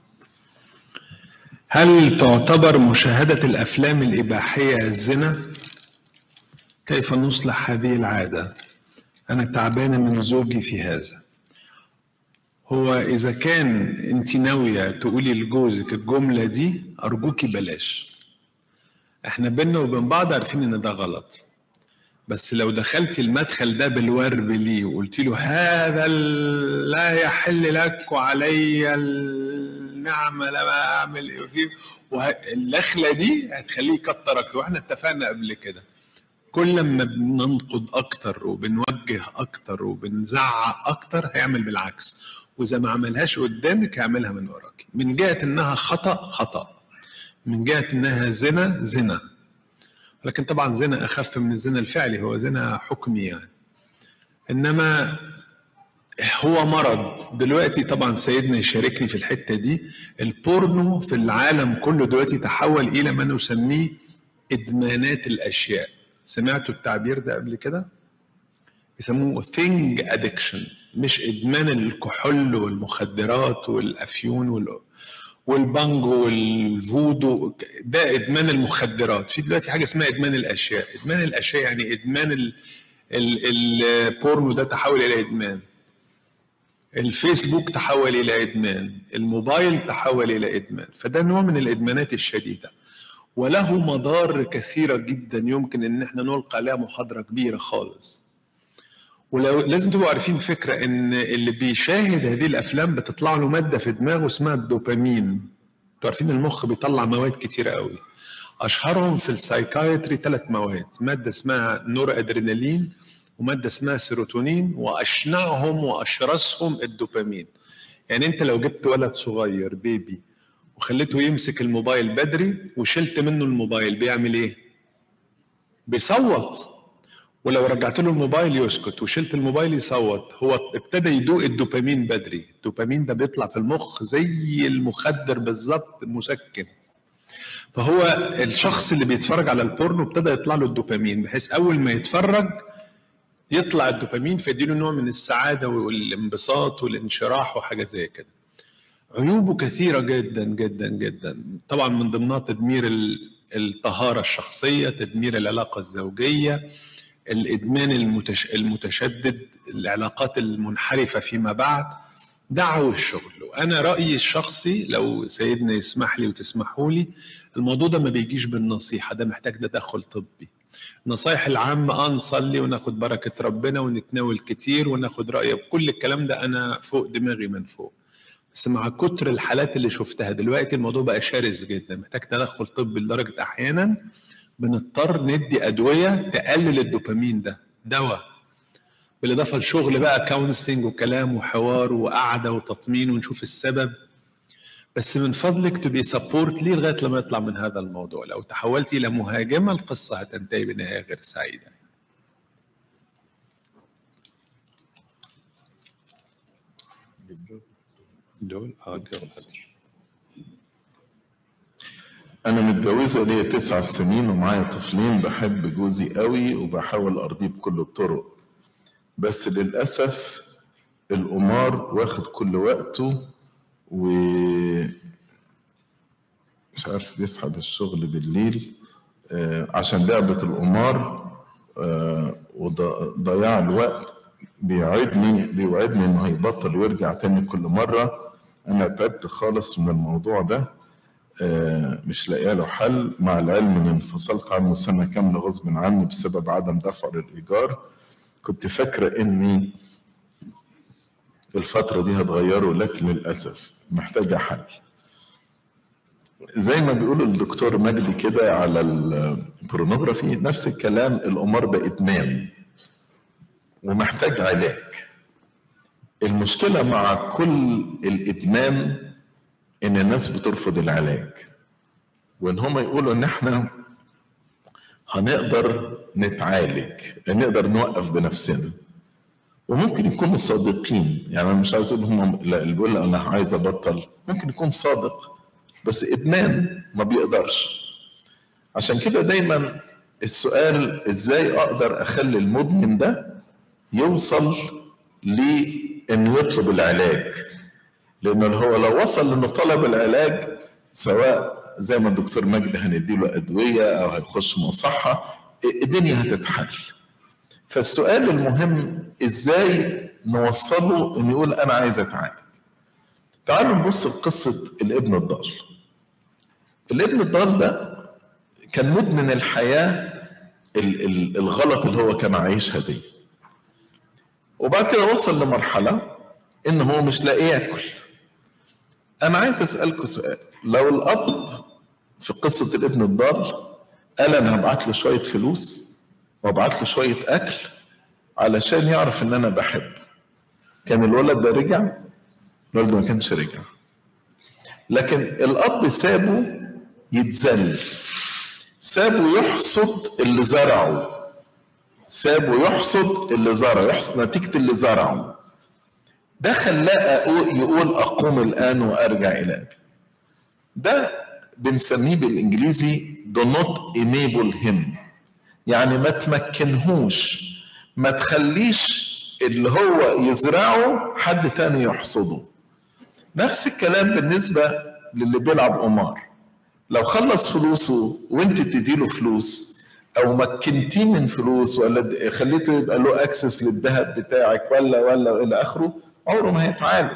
هل تعتبر مشاهدة الأفلام الإباحية الزنا؟ كيف نصلح هذه العادة؟ أنا تعبانة من زوجي في هذا هو إذا كان أنت ناوية تقولي لجوزك الجملة دي أرجوكي بلاش إحنا بينا وبين بعض عارفين إن ده غلط بس لو دخلتي المدخل ده بالورب ليه وقلت له هذا ال- لا يحل لك وعلي النعمة لما أعمل إيه فيه وه- اللخلة دي هتخليه يكترك واحنا اتفقنا قبل كده كل ما بننقد أكتر وبنوجه أكتر وبنزعق أكتر هيعمل بالعكس وإذا ما عملهاش قدامك هيعملها من وراك من جهة إنها خطأ خطأ من جهة إنها زنا زنا لكن طبعا زنا اخف من الزنا الفعلي هو زنا حكمي يعني انما هو مرض دلوقتي طبعا سيدنا يشاركني في الحته دي البورنو في العالم كله دلوقتي تحول الى ما نسميه ادمانات الاشياء سمعتوا التعبير ده قبل كده بيسموه ثينج ادكشن مش ادمان الكحول والمخدرات والافيون وال والبانجو والفودو ده ادمان المخدرات في دلوقتي حاجه اسمها ادمان الاشياء ادمان الاشياء يعني ادمان ال ال البورنو ده تحول الى ادمان الفيسبوك تحول الى ادمان الموبايل تحول الى ادمان فده نوع من الادمانات الشديده وله مضار كثيره جدا يمكن ان احنا نلقى عليها محاضره كبيره خالص ولو لازم تبقوا عارفين فكره ان اللي بيشاهد هذه الافلام بتطلع له ماده في دماغه اسمها الدوبامين انتوا عارفين المخ بيطلع مواد كتيره قوي اشهرهم في السايكايتري ثلاث مواد ماده اسمها نور ادرينالين وماده اسمها سيروتونين واشنعهم واشرسهم الدوبامين يعني انت لو جبت ولد صغير بيبي وخليته يمسك الموبايل بدري وشلت منه الموبايل بيعمل ايه بيصوت ولو رجعت له الموبايل يسكت وشلت الموبايل يصوت هو ابتدى يدوق الدوبامين بدري الدوبامين ده بيطلع في المخ زي المخدر بالظبط مسكن فهو الشخص اللي بيتفرج على البورنو ابتدى يطلع له الدوبامين بحيث اول ما يتفرج يطلع الدوبامين فيديله نوع من السعاده والانبساط والانشراح وحاجه زي كده عيوبه كثيره جدا جدا جدا طبعا من ضمنها تدمير ال- الطهاره الشخصيه تدمير العلاقه الزوجيه الادمان المتش... المتشدد العلاقات المنحرفه فيما بعد دعوا الشغل وانا رايي الشخصي لو سيدنا يسمح لي وتسمحوا لي الموضوع ده ما بيجيش بالنصيحه ده محتاج تدخل طبي النصايح العامة اه نصلي وناخد بركة ربنا ونتناول كتير وناخد رأيه كل الكلام ده أنا فوق دماغي من فوق بس مع كتر الحالات اللي شفتها دلوقتي الموضوع بقى شرس جدا محتاج تدخل طبي لدرجة أحيانا بنضطر ندي أدوية تقلل الدوبامين ده دواء بالإضافة لشغل بقى كونسلنج وكلام وحوار وقعدة وتطمين ونشوف السبب بس من فضلك تبي سبورت لي لغايه لما يطلع من هذا الموضوع لو تحولتي الى مهاجمه القصه هتنتهي بنهايه غير سعيده دول اه دول أنا متجوزة ليا تسع سنين ومعايا طفلين بحب جوزي قوي وبحاول أرضيه بكل الطرق بس للأسف القمار واخد كل وقته و مش عارف بيصحى للشغل بالليل آه، عشان لعبة القمار آه، وضياع الوقت بيوعدني بيوعدني انه هيبطل ويرجع تاني كل مرة انا تعبت خالص من الموضوع ده آه، مش لاقيه له حل مع العلم ان انفصلت عنه سنة كاملة غصب عني بسبب عدم دفع للإيجار كنت فاكرة اني الفترة دي هتغيره لكن للأسف محتاجة حل زي ما بيقول الدكتور مجدي كده على البورنوجرافي نفس الكلام القمار ده إدمان ومحتاج علاج المشكلة مع كل الإدمان إن الناس بترفض العلاج وإن هم يقولوا إن إحنا هنقدر نتعالج نقدر نوقف بنفسنا وممكن يكونوا صادقين يعني انا مش عايز اقول هم لا اللي بيقول انا عايز ابطل ممكن يكون صادق بس ادمان ما بيقدرش عشان كده دايما السؤال ازاي اقدر اخلي المدمن ده يوصل لانه يطلب العلاج لانه هو لو وصل لانه طلب العلاج سواء زي ما الدكتور مجدي هنديله ادويه او هيخش مصحه الدنيا هتتحل فالسؤال المهم ازاي نوصله انه يقول انا عايز اتعالج تعالوا نبص لقصه الابن الضال الابن الضال ده كان مدمن الحياه ال- ال- الغلط اللي هو كان عايشها دي وبعد كده وصل لمرحله ان هو مش لاقي ياكل انا عايز اسالكم سؤال لو الاب في قصه الابن الضال قال انا هبعت له شويه فلوس وابعت له شويه اكل علشان يعرف ان انا بحب كان الولد ده رجع الولد ما كانش رجع لكن الاب سابه يتذل سابه يحصد اللي زرعه سابه يحصد اللي زرعه يحصد نتيجه اللي زرعه ده خلاه أقو- يقول اقوم الان وارجع الى ابي ده بنسميه بالانجليزي do not enable him يعني ما تمكنهوش ما تخليش اللي هو يزرعه حد تاني يحصده نفس الكلام بالنسبة للي بيلعب قمار لو خلص فلوسه وانت تديله فلوس او مكنتيه من فلوس ولا خليته يبقى له اكسس للذهب بتاعك ولا ولا الى اخره عمره ما هيتعالج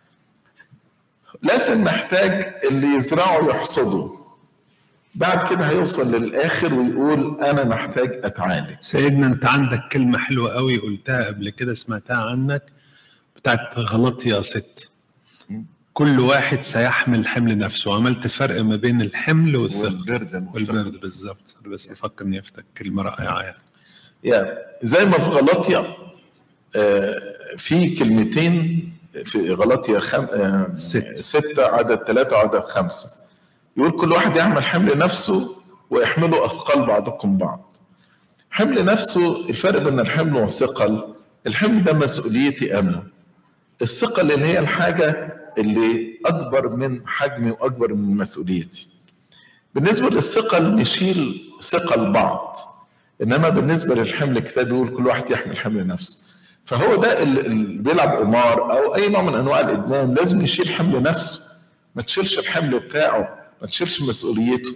لازم محتاج اللي يزرعه يحصده بعد كده هيوصل للاخر ويقول انا محتاج اتعالج سيدنا انت عندك كلمة حلوة قوي قلتها قبل كده سمعتها عنك بتاعت غلط يا ست كل واحد سيحمل حمل نفسه وعملت فرق ما بين الحمل والثقل والبرد والبرد بالظبط أنا بس افكر اني افتك كلمة رائعة يعني يعني زي ما في غلطيا آه، في كلمتين في غلطيا خم... آه، ست. ستة عدد ثلاثة وعدد خمسة يقول كل واحد يحمل حمل نفسه ويحملوا أثقال بعضكم بعض حمل نفسه الفرق بين الحمل والثقل الحمل ده مسؤوليتي أنا الثقل اللي هي الحاجة اللي أكبر من حجمي وأكبر من مسؤوليتي بالنسبة للثقل نشيل ثقل بعض انما بالنسبه للحمل الكتاب بيقول كل واحد يحمل حمل نفسه فهو ده اللي اللي بيلعب قمار او اي نوع من انواع الادمان لازم يشيل حمل نفسه ما تشيلش الحمل بتاعه ما تشيلش مسؤوليته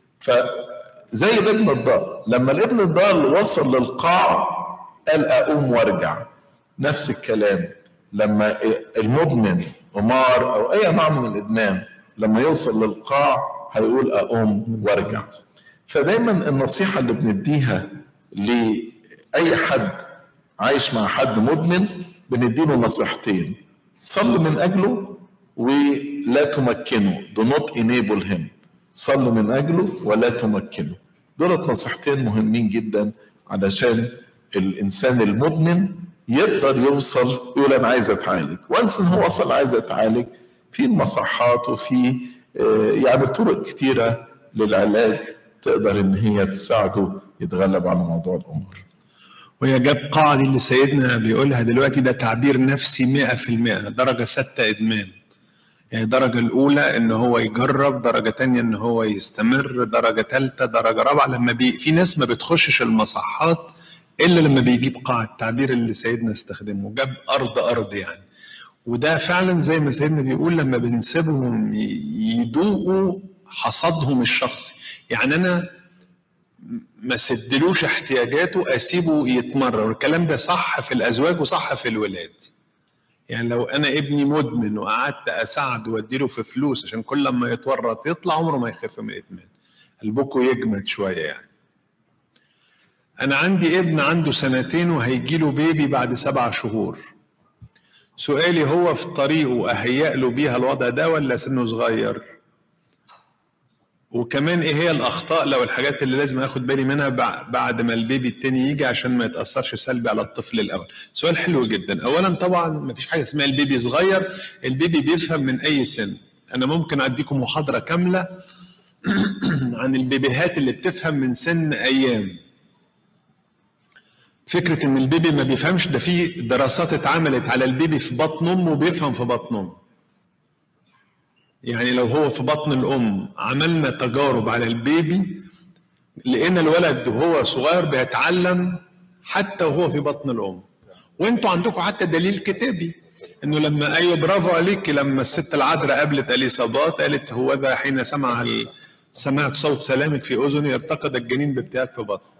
فزي الابن الضال لما الابن الضال وصل للقاع قال اقوم وارجع نفس الكلام لما المدمن قمار او اي نوع من الادمان لما يوصل للقاع هيقول اقوم وارجع فدايما النصيحه اللي بنديها لاي حد عايش مع حد مدمن بنديله نصيحتين صل من اجله ولا تمكنه do not enable him صل من اجله ولا تمكنه دولت نصيحتين مهمين جدا علشان الانسان المدمن يقدر يوصل يقول انا عايز اتعالج وانس ان هو وصل عايز اتعالج في المصحات وفي آه، يعني طرق كتيره للعلاج تقدر ان هي تساعده يتغلب على موضوع الامور وهي جاب قاعدة اللي سيدنا بيقولها دلوقتي ده تعبير نفسي مئة في المئة درجة ستة إدمان يعني الدرجة الأولى إن هو يجرب درجة تانية إن هو يستمر درجة تالتة درجة رابعة لما بي في ناس ما بتخشش المصحات إلا لما بيجيب قاع التعبير اللي سيدنا استخدمه جاب أرض أرض يعني وده فعلا زي ما سيدنا بيقول لما بنسيبهم ي- يدوقوا حصادهم الشخصي يعني أنا ما سدلوش احتياجاته اسيبه يتمرر والكلام ده صح في الازواج وصح في الولاد يعني لو انا ابني مدمن وقعدت اساعده واديله في فلوس عشان كل لما يتورط يطلع عمره ما يخف من الادمان قلبكم يجمد شويه يعني انا عندي ابن عنده سنتين وهيجيله بيبي بعد سبع شهور سؤالي هو في طريقه اهيأ له بيها الوضع ده ولا سنه صغير وكمان ايه هي الاخطاء لو الحاجات اللي لازم اخد بالي منها بع- بعد ما البيبي التاني يجي عشان ما يتاثرش سلبي على الطفل الاول سؤال حلو جدا اولا طبعا ما فيش حاجه اسمها البيبي صغير البيبي بيفهم من اي سن انا ممكن اديكم محاضره كامله عن البيبيهات اللي بتفهم من سن ايام فكره ان البيبي ما بيفهمش ده في دراسات اتعملت على البيبي في بطن امه بيفهم في بطن امه يعني لو هو في بطن الام عملنا تجارب على البيبي لقينا الولد وهو صغير بيتعلم حتى وهو في بطن الام وانتوا عندكم حتى دليل كتابي انه لما ايوه برافو عليك لما الست العذراء قابلت اليصابات قالت هو ذا حين سمع ال- سمعت صوت سلامك في اذني ارتقد الجنين بابتهاج في بطني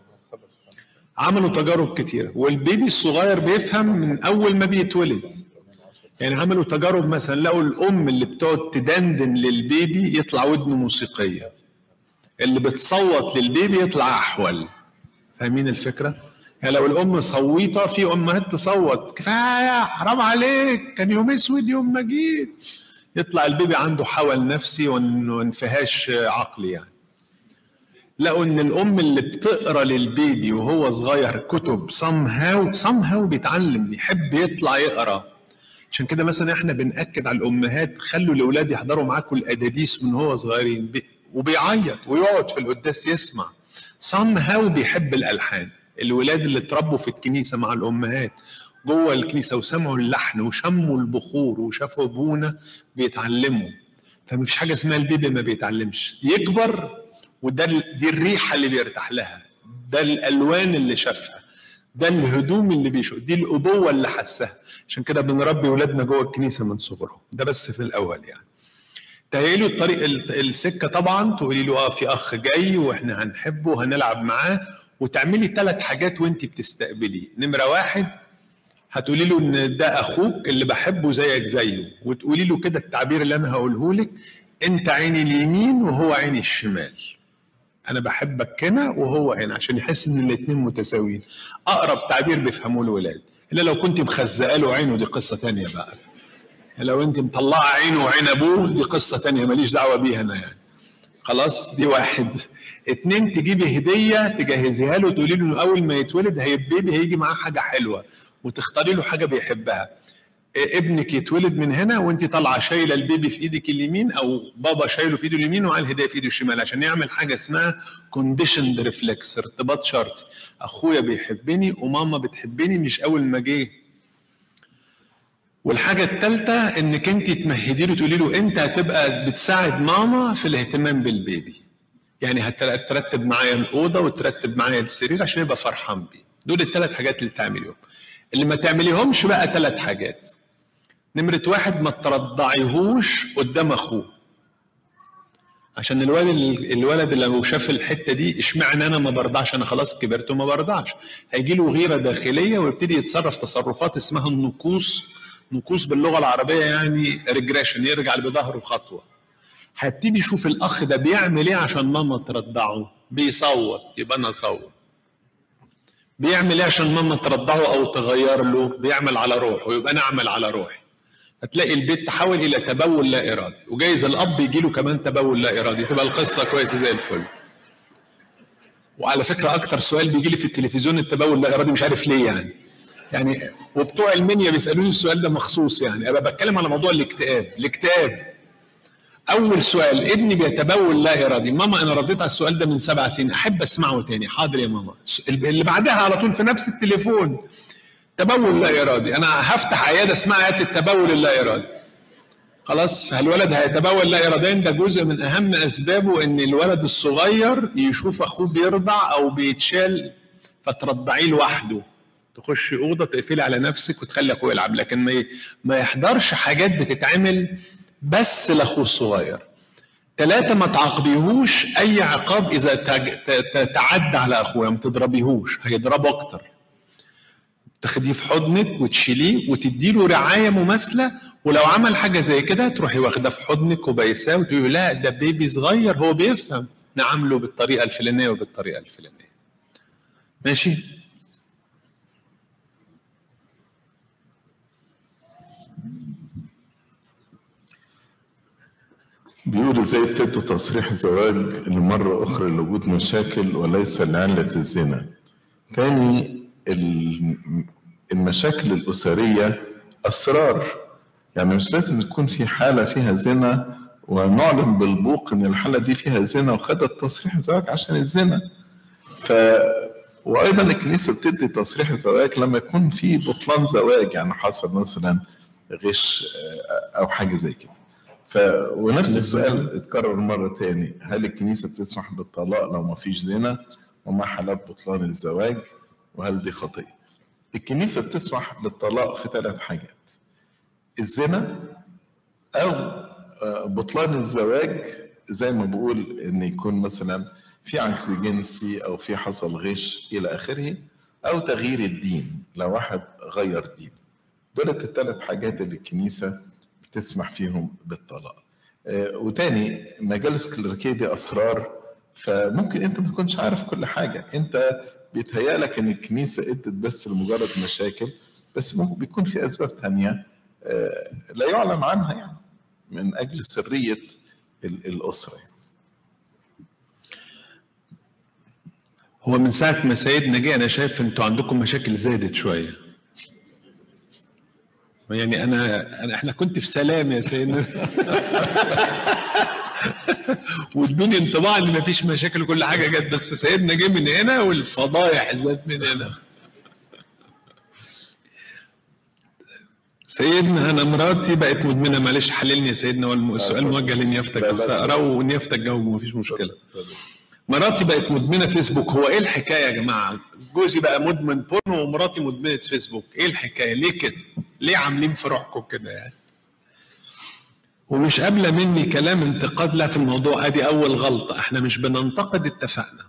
عملوا تجارب كتيرة والبيبي الصغير بيفهم من أول ما بيتولد يعني عملوا تجارب مثلا لقوا الأم اللي بتقعد تدندن للبيبي يطلع ودنه موسيقية اللي بتصوت للبيبي يطلع أحول فاهمين الفكرة؟ يعني لو الأم صويطة في أمهات تصوت كفاية حرام عليك كان يوم أسود يوم ما جيت يطلع البيبي عنده حول نفسي وإن- وانفهاش عقلي يعني لقوا ان الام اللي بتقرا للبيبي وهو صغير كتب somehow somehow بيتعلم بيحب يطلع يقرا عشان كده مثلا احنا بنأكد على الامهات خلوا الاولاد يحضروا معاكم الاداديس من هو صغيرين بي وبيعيط ويقعد في القداس يسمع somehow بيحب الالحان الولاد اللي اتربوا في الكنيسه مع الامهات جوه الكنيسه وسمعوا اللحن وشموا البخور وشافوا ابونا بيتعلموا فمفيش حاجه اسمها البيبي ما بيتعلمش يكبر وده ال- دي الريحه اللي بيرتاح لها ده الالوان اللي شافها ده الهدوم اللي بيشوف دي الابوه اللي حسها عشان كده بنربي ولادنا جوه الكنيسه من صغرهم ده بس في الاول يعني تهيأ الطريق ال- السكه طبعا تقولي له اه في اخ جاي واحنا هنحبه وهنلعب معاه وتعملي ثلاث حاجات وانت بتستقبليه نمره واحد هتقولي له ان ده اخوك اللي بحبه زيك زيه وتقولي له كده التعبير اللي انا هقوله لك انت عيني اليمين وهو عيني الشمال انا بحبك هنا وهو هنا عشان يحس ان الاثنين متساويين اقرب تعبير بيفهموه الولاد الا لو كنت مخزقه له عينه دي قصه تانية بقى لو انت مطلعه عينه وعين ابوه دي قصه تانية ماليش دعوه بيها انا يعني خلاص دي واحد اتنين تجيبي هديه تجهزيها له تقولي له إنه اول ما يتولد هي البيبي هيجي معاه حاجه حلوه وتختاري له حاجه بيحبها إيه، ابنك يتولد من هنا وانت طالعه شايله البيبي في ايدك اليمين او بابا شايله في ايده اليمين وعلى الهديه في ايده الشمال عشان يعمل حاجه اسمها كونديشند ريفلكس ارتباط شرطي اخويا بيحبني وماما بتحبني مش اول ما جه والحاجة الثالثة انك انت تمهدي له تقولي له انت هتبقى بتساعد ماما في الاهتمام بالبيبي يعني هترتب معايا الأوضة وترتب معايا السرير عشان يبقى فرحان بيه دول الثلاث حاجات اللي تعمليهم اللي ما تعمليهمش بقى ثلاث حاجات نمرة واحد ما ترضعيهوش قدام أخوه عشان الولد الولد اللي لو شاف الحته دي اشمعنى انا ما برضعش انا خلاص كبرت وما برضعش هيجي له غيره داخليه ويبتدي يتصرف تصرفات اسمها النكوص نكوص باللغه العربيه يعني ريجريشن يرجع بظهره خطوه هبتدي اشوف الاخ ده بيعمل ايه عشان ماما ترضعه بيصوت يبقى انا اصوت بيعمل ايه عشان ماما ترضعه او تغير له بيعمل على روحه يبقى انا اعمل على روحي هتلاقي البيت تحول الى تبول لا ارادي وجايز الاب يجي له كمان تبول لا ارادي تبقى القصه كويسه زي الفل وعلى فكره اكتر سؤال بيجي لي في التلفزيون التبول لا ارادي مش عارف ليه يعني يعني وبتوع المنيا بيسالوني السؤال ده مخصوص يعني انا بتكلم على موضوع الاكتئاب الاكتئاب اول سؤال ابني بيتبول لا ارادي ماما انا رديت على السؤال ده من سبع سنين احب اسمعه تاني حاضر يا ماما اللي بعدها على طول في نفس التليفون تبول لا ارادي انا هفتح عياده اسمها عياده التبول اللا ارادي خلاص فالولد هيتبول لا اراديا ده جزء من اهم اسبابه ان الولد الصغير يشوف اخوه بيرضع او بيتشال فترضعيه لوحده تخش اوضه تقفلي على نفسك وتخلي اخوه يلعب لكن ما ما يحضرش حاجات بتتعمل بس لاخوه الصغير ثلاثة ما تعاقبيهوش أي عقاب إذا تعدى على أخوه ما تضربيهوش هيضربه أكتر تاخديه في حضنك وتشيليه وتديله رعايه مماثله ولو عمل حاجه زي كده تروحي واخده في حضنك وبايساه وتقولي لا ده بيبي صغير هو بيفهم نعامله بالطريقه الفلانيه وبالطريقه الفلانيه ماشي بيقول ازاي ابتدوا تصريح زواج لمرة أخرى لوجود مشاكل وليس لعلة الزنا. تاني المشاكل الأسرية أسرار يعني مش لازم تكون في حالة فيها زنا ونعلن بالبوق ان الحاله دي فيها زنا وخدت تصريح زواج عشان الزنا ف وايضا الكنيسه بتدي تصريح زواج لما يكون في بطلان زواج يعني حصل مثلا غش آه، او حاجه زي كده ف ونفس السؤال اتكرر مره تاني هل الكنيسه بتسمح بالطلاق لو ما فيش زنا وما حالات بطلان الزواج وهل دي خطيه الكنيسه بتسمح للطلاق في ثلاث حاجات الزنا او آه، بطلان الزواج زي ما بقول ان يكون مثلا في عكس جنسي او في حصل غش الى اخره او تغيير الدين لو واحد غير دين دولت الثلاث حاجات اللي الكنيسه بتسمح فيهم بالطلاق آه، وتاني مجالس كليريكيه دي اسرار فممكن انت ما تكونش عارف كل حاجه انت بيتهيألك ان الكنيسه ادت بس لمجرد مشاكل بس ممكن بيكون في اسباب تانية آه، لا يعلم عنها يعني من اجل سريه ال- الاسره يعني. هو من ساعة ما سيدنا جه أنا شايف أنتوا عندكم مشاكل زادت شوية. يعني أنا أنا إحنا كنت في سلام يا سيدنا. وادوني انطباع إن مفيش مشاكل وكل حاجة جت بس سيدنا جه من هنا والفضايح زادت من هنا. سيدنا أنا مراتي بقت مدمنة معلش حللني يا سيدنا هو السؤال موجه لنيافتك بس أقراه ونيافتك جاوب مفيش مشكلة. مراتي بقت مدمنه فيسبوك هو ايه الحكايه يا جماعه جوزي بقى مدمن بورنو ومراتي مدمنه فيسبوك ايه الحكايه ليه كده ليه عاملين في روحكم كده يعني ومش قابله مني كلام انتقاد لا في الموضوع ادي اول غلطه احنا مش بننتقد اتفقنا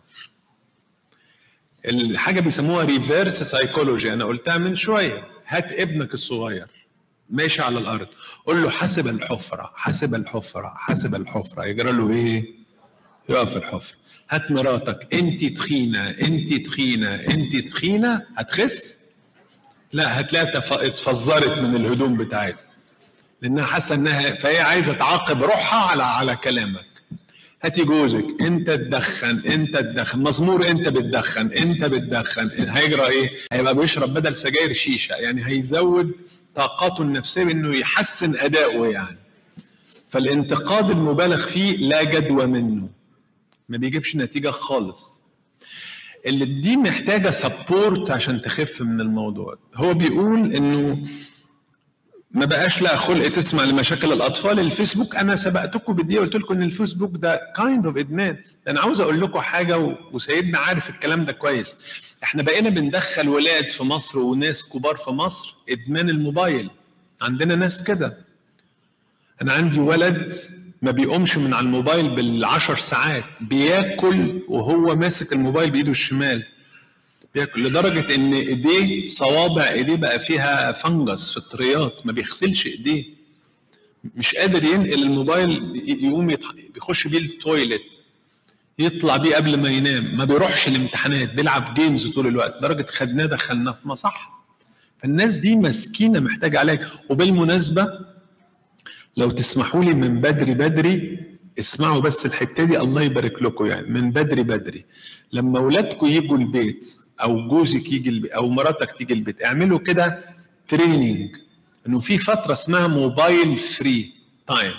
الحاجه بيسموها ريفيرس سايكولوجي انا قلتها من شويه هات ابنك الصغير ماشي على الارض قول له حسب الحفره حسب الحفره حسب الحفره يجرى له ايه يقف في الحفره هات مراتك انت تخينه انت تخينه انت تخينه هتخس لا هتلاقيها تف- اتفزرت من الهدوم بتاعتها لانها حاسه انها فهي عايزه تعاقب روحها على على كلامك هاتي جوزك انت تدخن انت تدخن مزمور انت بتدخن انت بتدخن هيجرى ايه هيبقى بيشرب بدل سجاير شيشه يعني هيزود طاقاته النفسيه بانه يحسن اداؤه يعني فالانتقاد المبالغ فيه لا جدوى منه ما بيجيبش نتيجه خالص اللي دي محتاجه سبورت عشان تخف من الموضوع هو بيقول انه ما بقاش لها خلق تسمع لمشاكل الاطفال الفيسبوك انا سبقتكم بدي قلت لكم ان الفيسبوك ده كايند اوف ادمان انا عاوز اقول لكم حاجه و- وسيدنا عارف الكلام ده كويس احنا بقينا بندخل ولاد في مصر وناس كبار في مصر ادمان الموبايل عندنا ناس كده انا عندي ولد ما بيقومش من على الموبايل بالعشر ساعات بياكل وهو ماسك الموبايل بايده الشمال بياكل لدرجه ان ايديه صوابع ايديه بقى فيها فنجس فطريات ما بيغسلش ايديه مش قادر ينقل الموبايل ي- يقوم يتح... بيخش بيه التويليت يطلع بيه قبل ما ينام ما بيروحش الامتحانات بيلعب جيمز طول الوقت لدرجه خدناه دخلناه في مصح فالناس دي مسكينه محتاجه علاج وبالمناسبه لو تسمحوا لي من بدري بدري اسمعوا بس الحته دي الله يبارك لكم يعني من بدري بدري لما اولادكم يجوا البيت او جوزك يجي البيت او مراتك تيجي البيت اعملوا كده تريننج انه في فتره اسمها موبايل فري تايم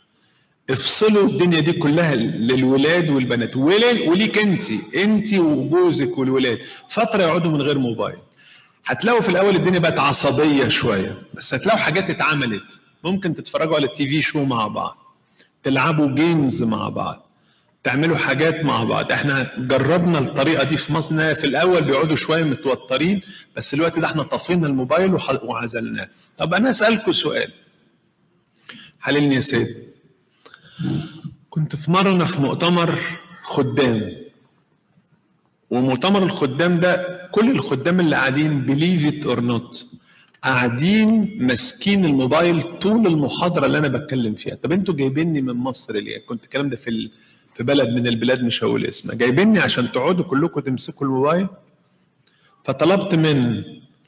افصلوا الدنيا دي كلها للولاد والبنات ولي- وليك انت انت وجوزك والولاد فتره يقعدوا من غير موبايل هتلاقوا في الاول الدنيا بقت عصبيه شويه بس هتلاقوا حاجات اتعملت ممكن تتفرجوا على التي في شو مع بعض تلعبوا جيمز مع بعض تعملوا حاجات مع بعض احنا جربنا الطريقه دي في مصر إنها في الاول بيقعدوا شويه متوترين بس الوقت ده احنا طفينا الموبايل وح- وعزلناه طب انا اسالكم سؤال حللني يا سيد كنت في مره انا في مؤتمر خدام ومؤتمر الخدام ده كل الخدام اللي قاعدين بليف ات اور نوت قاعدين ماسكين الموبايل طول المحاضره اللي انا بتكلم فيها طب انتوا جايبيني من مصر ليه كنت الكلام ده في ال... في بلد من البلاد مش هقول اسمها جايبيني عشان تقعدوا كلكم تمسكوا الموبايل فطلبت من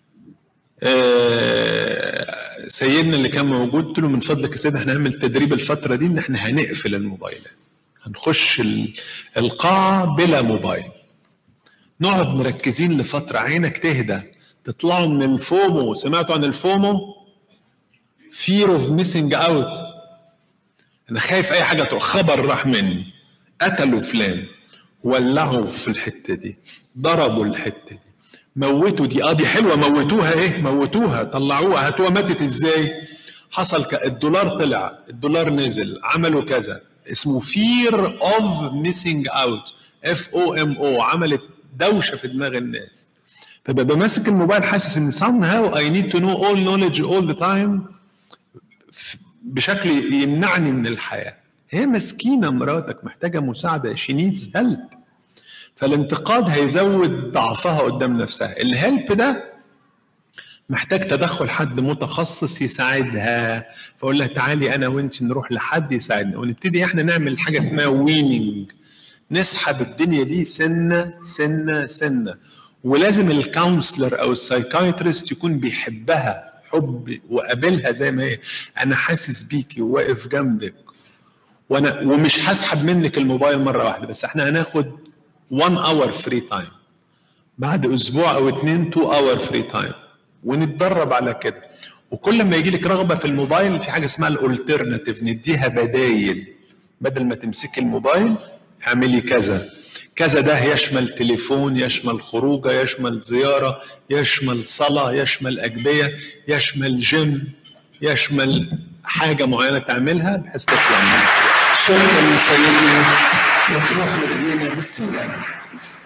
آه، سيدنا اللي كان موجود قلت له من فضلك يا سيدنا احنا هنعمل تدريب الفتره دي ان احنا هنقفل الموبايلات هنخش ال- القاعه بلا موبايل نقعد مركزين لفتره عينك تهدى تطلعوا من الفومو سمعتوا عن الفومو fear of missing out انا خايف اي حاجه تروح خبر راح مني قتلوا فلان ولعوا في الحته دي ضربوا الحته دي موتوا دي اه دي حلوه موتوها ايه موتوها طلعوها هاتوها ماتت ازاي حصل ك... الدولار طلع الدولار نزل عملوا كذا اسمه fear of missing out اف او ام او عملت دوشه في دماغ الناس فببقى ماسك الموبايل حاسس ان somehow I need to know all knowledge all the time ف- بشكل يمنعني من الحياه هي مسكينه مراتك محتاجه مساعده she needs help فالانتقاد هيزود ضعفها قدام نفسها الهلب ده محتاج تدخل حد متخصص يساعدها فاقول لها تعالي انا وانت نروح لحد يساعدنا ونبتدي احنا نعمل حاجه اسمها ويننج نسحب الدنيا دي سنه سنه سنه ولازم الكونسلر او السايكايترست يكون بيحبها حب وقابلها زي ما هي انا حاسس بيكي وواقف جنبك وانا ومش هسحب منك الموبايل مره واحده بس احنا هناخد 1 اور فري تايم بعد اسبوع او اتنين 2 اور فري تايم ونتدرب على كده وكل ما يجي لك رغبه في الموبايل في حاجه اسمها الالترناتيف نديها بدايل بدل ما تمسكي الموبايل اعملي كذا كذا ده يشمل تليفون يشمل خروجه يشمل زياره يشمل صلاه يشمل اجبيه يشمل جيم يشمل حاجه معينه تعملها بحيث تطلع منها شكرا يا سيدنا وتروح لدينا بالسلامه